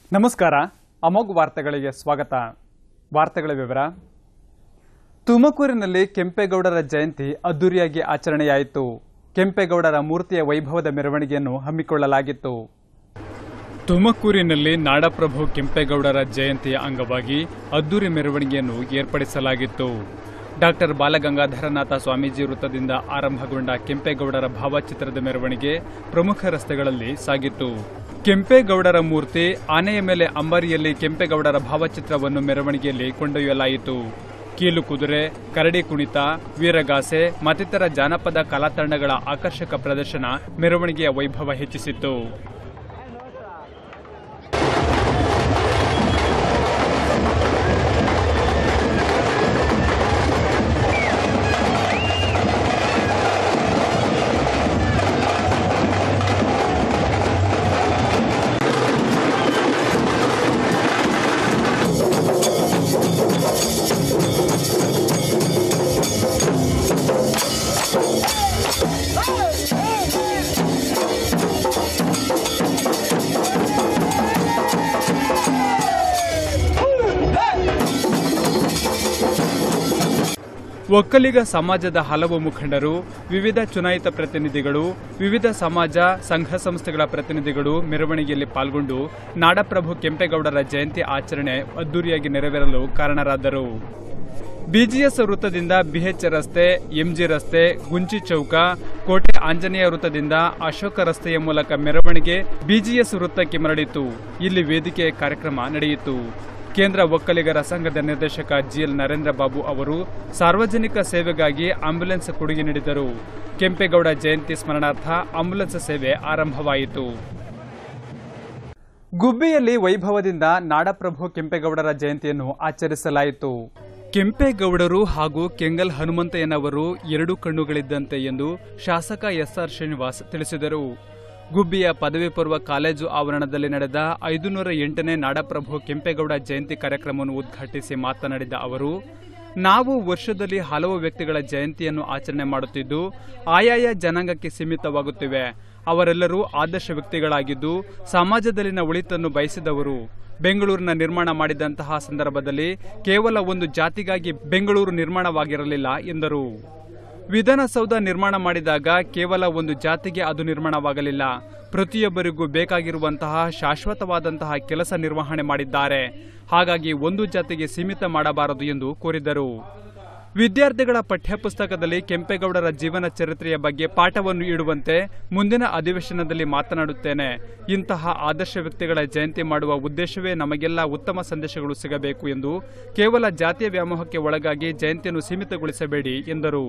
ನಮಸ್ಕಾರ ಅಮೋಘ್ ವಾರ್ತೆಗಳಿಗೆ ಸ್ವಾಗತ ವಾರ್ತೆಗಳ ವಿವರ ತುಮಕೂರಿನಲ್ಲಿ ಕೆಂಪೇಗೌಡರ ಜಯಂತಿ ಅದ್ದೂರಿಯಾಗಿ ಆಚರಣೆಯಾಯಿತು ಕೆಂಪೇಗೌಡರ ಮೂರ್ತಿಯ ವೈಭವದ ಮೆರವಣಿಗೆಯನ್ನು ಹಮ್ಮಿಕೊಳ್ಳಲಾಗಿತ್ತು ತುಮಕೂರಿನಲ್ಲಿ ನಾಡಪ್ರಭು ಕೆಂಪೇಗೌಡರ ಜಯಂತಿಯ ಅಂಗವಾಗಿ ಅದ್ದೂರಿ ಮೆರವಣಿಗೆಯನ್ನು ಏರ್ಪಡಿಸಲಾಗಿತ್ತು ಡಾಕ್ಟರ್ ಬಾಲಗಂಗಾಧರನಾಥ ಸ್ವಾಮೀಜಿ ವೃತ್ತದಿಂದ ಆರಂಭಗೊಂಡ ಕೆಂಪೇಗೌಡರ ಭಾವಚಿತ್ರದ ಮೆರವಣಿಗೆ ಪ್ರಮುಖ ರಸ್ತೆಗಳಲ್ಲಿ ಸಾಗಿತ್ತು ಕೆಂಪೇಗೌಡರ ಮೂರ್ತಿ ಆನೆಯ ಮೇಲೆ ಅಂಬಾರಿಯಲ್ಲಿ ಕೆಂಪೇಗೌಡರ ಭಾವಚಿತ್ರವನ್ನು ಮೆರವಣಿಗೆಯಲ್ಲಿ ಕೊಂಡೊಯ್ಯಲಾಯಿತು ಕೀಲು ಕುದುರೆ ಕರಡಿ ಕುಣಿತ ವೀರಗಾಸೆ ಮತ್ತಿತರ ಜಾನಪದ ಕಲಾತಂಡಗಳ ಆಕರ್ಷಕ ಪ್ರದರ್ಶನ ಮೆರವಣಿಗೆಯ ವೈಭವ ಹೆಚ್ಚಿಸಿತ್ತು ಒಕ್ಕಲಿಗ ಸಮಾಜದ ಹಲವು ಮುಖಂಡರು ವಿವಿಧ ಚುನಾಯಿತ ಪ್ರತಿನಿಧಿಗಳು ವಿವಿಧ ಸಮಾಜ ಸಂಘ ಸಂಸ್ಥೆಗಳ ಪ್ರತಿನಿಧಿಗಳು ಮೆರವಣಿಗೆಯಲ್ಲಿ ಪಾಲ್ಗೊಂಡು ನಾಡಪ್ರಭು ಕೆಂಪೇಗೌಡರ ಜಯಂತಿ ಆಚರಣೆ ಅದ್ದೂರಿಯಾಗಿ ನೆರವೇರಲು ಕಾರಣರಾದರು ಬಿಜಿಎಸ್ ವೃತ್ತದಿಂದ ಬಿಎಚ್ ರಸ್ತೆ ಎಂಜಿ ರಸ್ತೆ ಗುಂಚಿ ಚೌಕ ಕೋಟೆ ಆಂಜನೇಯ ವೃತ್ತದಿಂದ ಅಶೋಕ ರಸ್ತೆಯ ಮೂಲಕ ಮೆರವಣಿಗೆ ಬಿಜಿಎಸ್ ವೃತ್ತಕ್ಕೆ ಮರಳಿತು ಇಲ್ಲಿ ವೇದಿಕೆ ಕಾರ್ಯಕ್ರಮ ನಡೆಯಿತು ಕೇಂದ್ರ ಒಕ್ಕಲಿಗರ ಸಂಘದ ನಿರ್ದೇಶಕ ಜಿಎಲ್ ನರೇಂದ್ರ ಬಾಬು ಅವರು ಸಾರ್ವಜನಿಕ ಸೇವೆಗಾಗಿ ಆಂಬ್ಯುಲೆನ್ಸ್ ಕೊಡುಗೆ ನೀಡಿದರು ಕೆಂಪೇಗೌಡ ಜಯಂತಿ ಸ್ಮರಣಾರ್ಥ ಆಂಬ್ಯುಲೆನ್ಸ್ ಸೇವೆ ಆರಂಭವಾಯಿತು ಗುಬ್ಬಿಯಲ್ಲಿ ವೈಭವದಿಂದ ನಾಡಪ್ರಭು ಕೆಂಪೇಗೌಡರ ಜಯಂತಿಯನ್ನು ಆಚರಿಸಲಾಯಿತು ಕೆಂಪೇಗೌಡರು ಹಾಗೂ ಕೆಂಗಲ್ ಹನುಮಂತಯ್ಯನವರು ಎರಡು ಕಣ್ಣುಗಳಿದ್ದಂತೆ ಎಂದು ಶಾಸಕ ಎಸ್ಆರ್ ಶ್ರೀನಿವಾಸ್ ತಿಳಿಸಿದರು ಗುಬ್ಬಿಯ ಪದವಿ ಪೂರ್ವ ಕಾಲೇಜು ಆವರಣದಲ್ಲಿ ನಡೆದ ಐದುನೂರ ಎಂಟನೇ ನಾಡಪ್ರಭು ಕೆಂಪೇಗೌಡ ಜಯಂತಿ ಕಾರ್ಯಕ್ರಮವನ್ನು ಉದ್ಘಾಟಿಸಿ ಮಾತನಾಡಿದ ಅವರು ನಾವು ವರ್ಷದಲ್ಲಿ ಹಲವು ವ್ಯಕ್ತಿಗಳ ಜಯಂತಿಯನ್ನು ಆಚರಣೆ ಮಾಡುತ್ತಿದ್ದು ಆಯಾಯ ಜನಾಂಗಕ್ಕೆ ಸೀಮಿತವಾಗುತ್ತಿವೆ ಅವರೆಲ್ಲರೂ ಆದರ್ಶ ವ್ಯಕ್ತಿಗಳಾಗಿದ್ದು ಸಮಾಜದಲ್ಲಿನ ಒಳಿತನ್ನು ಬಯಸಿದವರು ಬೆಂಗಳೂರಿನ ನಿರ್ಮಾಣ ಮಾಡಿದಂತಹ ಸಂದರ್ಭದಲ್ಲಿ ಕೇವಲ ಒಂದು ಜಾತಿಗಾಗಿ ಬೆಂಗಳೂರು ನಿರ್ಮಾಣವಾಗಿರಲಿಲ್ಲ ಎಂದರು ವಿಧಾನಸೌಧ ನಿರ್ಮಾಣ ಮಾಡಿದಾಗ ಕೇವಲ ಒಂದು ಜಾತಿಗೆ ಅದು ನಿರ್ಮಾಣವಾಗಲಿಲ್ಲ ಪ್ರತಿಯೊಬ್ಬರಿಗೂ ಬೇಕಾಗಿರುವಂತಹ ಶಾಶ್ವತವಾದಂತಹ ಕೆಲಸ ನಿರ್ವಹಣೆ ಮಾಡಿದ್ದಾರೆ ಹಾಗಾಗಿ ಒಂದು ಜಾತಿಗೆ ಸೀಮಿತ ಮಾಡಬಾರದು ಎಂದು ಕೋರಿದರು ವಿದ್ಯಾರ್ಥಿಗಳ ಪಠ್ಯಪುಸ್ತಕದಲ್ಲಿ ಕೆಂಪೇಗೌಡರ ಜೀವನ ಚರಿತ್ರೆಯ ಬಗ್ಗೆ ಪಾಠವನ್ನು ಇಡುವಂತೆ ಮುಂದಿನ ಅಧಿವೇಶನದಲ್ಲಿ ಮಾತನಾಡುತ್ತೇನೆ ಇಂತಹ ಆದರ್ಶ ವ್ಯಕ್ತಿಗಳ ಜಯಂತಿ ಮಾಡುವ ಉದ್ದೇಶವೇ ನಮಗೆಲ್ಲ ಉತ್ತಮ ಸಂದೇಶಗಳು ಸಿಗಬೇಕು ಎಂದು ಕೇವಲ ಜಾತಿಯ ವ್ಯಾಮೋಹಕ್ಕೆ ಒಳಗಾಗಿ ಜಯಂತಿಯನ್ನು ಸೀಮಿತಗೊಳಿಸಬೇಡಿ ಎಂದರು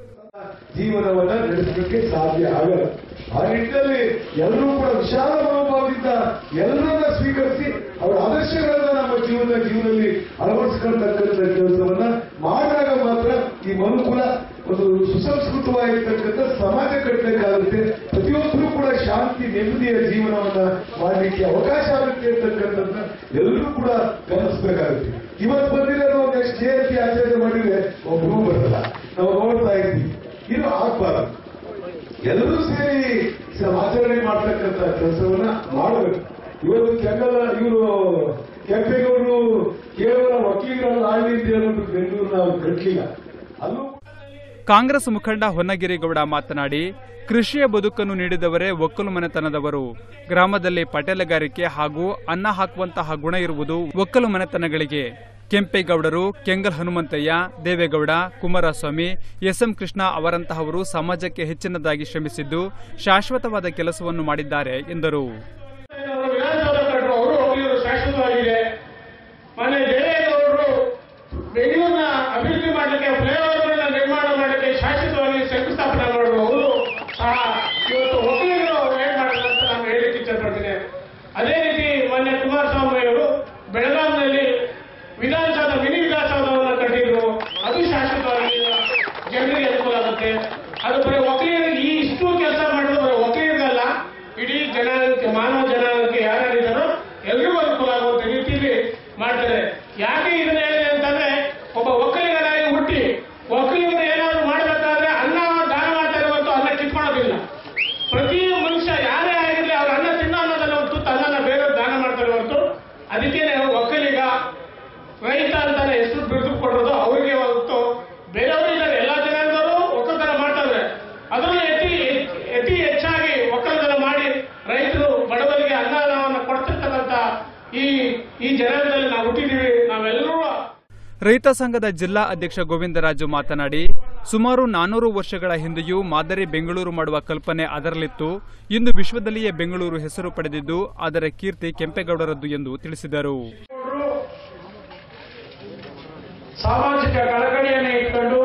ಜೀವನವನ್ನ ನಡೆಸಲಿಕ್ಕೆ ಸಾಧ್ಯ ಆಗಲ್ಲ ಆ ನಿಟ್ಟಿನಲ್ಲಿ ಎಲ್ಲರೂ ಕೂಡ ವಿಶಾಲ ಮನೋಭಾವದಿಂದ ಎಲ್ಲರನ್ನ ಸ್ವೀಕರಿಸಿ ಅವರ ಆದರ್ಶಗಳನ್ನ ನಮ್ಮ ಜೀವನ ಜೀವನದಲ್ಲಿ ಅಳವಡಿಸಿಕೊಳ್ತಕ್ಕಂಥ ಕೆಲಸವನ್ನ ಮಾಡಿದಾಗ ಮಾತ್ರ ಈ ಮನುಕುಲ ಒಂದು ಸುಸಂಸ್ಕೃತವಾಗಿರ್ತಕ್ಕಂಥ ಸಮಾಜ ಕಟ್ಟಲಿಕ್ಕಾಗುತ್ತೆ ಪ್ರತಿಯೊಬ್ಬರು ಕೂಡ ಶಾಂತಿ ನೆಮ್ಮದಿಯ ಜೀವನವನ್ನ ಮಾಡಲಿಕ್ಕೆ ಅವಕಾಶ ಆಗುತ್ತೆ ಅಂತಕ್ಕಂಥದ್ದನ್ನ ಎಲ್ಲರೂ ಕೂಡ ಗಮನಿಸಬೇಕಾಗುತ್ತೆ ಇವತ್ತು ಬಂದಿರೋ ನೆಕ್ಸ್ಟ್ ಜಯಂತಿ ಆಚರಣೆ ಮಾಡಿದ್ರೆ ಒಬ್ಬರು ಬರಲ್ಲ ನಾವು ನೋಡ್ತಾ ಇದ್ವಿ ಇದು ಆಗ್ಬಾರ್ದು ಎಲ್ಲರೂ ಸೇರಿ ಸ- ಆಚರಣೆ ಮಾಡ್ತಕ್ಕಂಥ ಕೆಲಸವನ್ನ ಮಾಡಬೇಕು ಇವತ್ತು ಕೆಂಗಲ ಇವರು ಕೆಂಪೇಗೌಡರು ಕೇವಲ ವಕೀಲರನ್ನು ಆಳ್ಲಿ ಅಂತ ಹೇಳ್ಬಿಟ್ಟು ಬೆಂಗಳೂರು ನಾವು ಕಟ್ಟಲಿಲ್ಲ ಅಲ್ಲೂ ಕಾಂಗ್ರೆಸ್ ಮುಖಂಡ ಹೊನ್ನಗಿರಿಗೌಡ ಮಾತನಾಡಿ ಕೃಷಿಯ ಬದುಕನ್ನು ನೀಡಿದವರೇ ಒಕ್ಕಲು ಮನೆತನದವರು ಗ್ರಾಮದಲ್ಲಿ ಪಟೇಲಗಾರಿಕೆ ಹಾಗೂ ಅನ್ನ ಹಾಕುವಂತಹ ಗುಣ ಇರುವುದು ಒಕ್ಕಲು ಮನೆತನಗಳಿಗೆ ಕೆಂಪೇಗೌಡರು ಕೆಂಗಲ್ ಹನುಮಂತಯ್ಯ ದೇವೇಗೌಡ ಕುಮಾರಸ್ವಾಮಿ ಎಸ್ಎಂ ಕೃಷ್ಣ ಅವರಂತಹವರು ಸಮಾಜಕ್ಕೆ ಹೆಚ್ಚಿನದಾಗಿ ಶ್ರಮಿಸಿದ್ದು ಶಾಶ್ವತವಾದ ಕೆಲಸವನ್ನು ಮಾಡಿದ್ದಾರೆ ಎಂದರು ಅವರು ವಿಧಾನಸೌಧ ಕಟ್ಟರು ಅವರು ಒಬ್ಬರು ಶಾಶ್ವತವಾಗಿದೆ ಮೊನ್ನೆ ದೇವೇಗೌಡರು ಬೆಂಗಳೂರಿನ ಅಭಿವೃದ್ಧಿ ಮಾಡಲಿಕ್ಕೆ ಫ್ಲೈಓವರ್ಗಳನ್ನ ನಿರ್ಮಾಣ ಮಾಡಲಿಕ್ಕೆ ಶಾಶ್ವತವಾಗಿ ಶಂಕುಸ್ಥಾಪನೆ ಮಾಡಿದ್ರು ಅವರು ಸಹ ಇವತ್ತು ಒಕ್ಕಲಿಗರು ಏನ್ ಮಾಡಿದ್ರು ಅಂತ ನಾನು ಹೇಳಲಿಕ್ಕೆ ಇಷ್ಟಪಡ್ತೀನಿ ಅದೇ ರೀತಿ ಮೊನ್ನೆ ಕುಮಾರಸ್ವಾಮಿ ಅವರು ಬೆಳಗಾಂನಲ್ಲಿ ವಿಧಾನಸೌಧ ಮಿನಿ ವಿಧಾನಸೌಧವನ್ನು ಕಟ್ಟಿದ್ರು ಅದು ಶಾಶ್ವತವಾಗಿ ಜನರಿಗೆ ಅನುಕೂಲ ಆಗುತ್ತೆ ಅದು ಬರೀ ಒಕ್ಕಲಿಗರಿಗೆ ಈ ಇಷ್ಟು ಕೆಲಸ ಮಾಡೋದು ಬರೀ ಒಕ್ಕಲಿಗರಲ್ಲ ಇಡೀ ಜನಾಂಗಕ್ಕೆ ಮಾನವ ಜನಾಂಗಕ್ಕೆ ಯಾರ್ಯಾರಿದ್ದಾರೋ ಎಲ್ರಿಗೂ ಅನುಕೂಲ ಆಗುವಂತ ರೀತಿಯಲ್ಲಿ ಮಾಡ್ತಾರೆ ಯಾಕೆ ಇದನ್ನ ಹೇಳಿದೆ ಅಂತಂದ್ರೆ ಒಬ್ಬ ಒಕ್ಕಲಿಗರಾಗಿ ಹುಟ್ಟಿ ರೈತ ಸಂಘದ ಜಿಲ್ಲಾ ಅಧ್ಯಕ್ಷ ಗೋವಿಂದರಾಜು ಮಾತನಾಡಿ ಸುಮಾರು ನಾನೂರು ವರ್ಷಗಳ ಹಿಂದೆಯೂ ಮಾದರಿ ಬೆಂಗಳೂರು ಮಾಡುವ ಕಲ್ಪನೆ ಅದರಲ್ಲಿತ್ತು ಇಂದು ವಿಶ್ವದಲ್ಲಿಯೇ ಬೆಂಗಳೂರು ಹೆಸರು ಪಡೆದಿದ್ದು ಅದರ ಕೀರ್ತಿ ಕೆಂಪೇಗೌಡರದ್ದು ಎಂದು ತಿಳಿಸಿದರು ಸಾಮಾಜಿಕ ಕಳಕಳಿಯನ್ನು ಇಟ್ಕೊಂಡು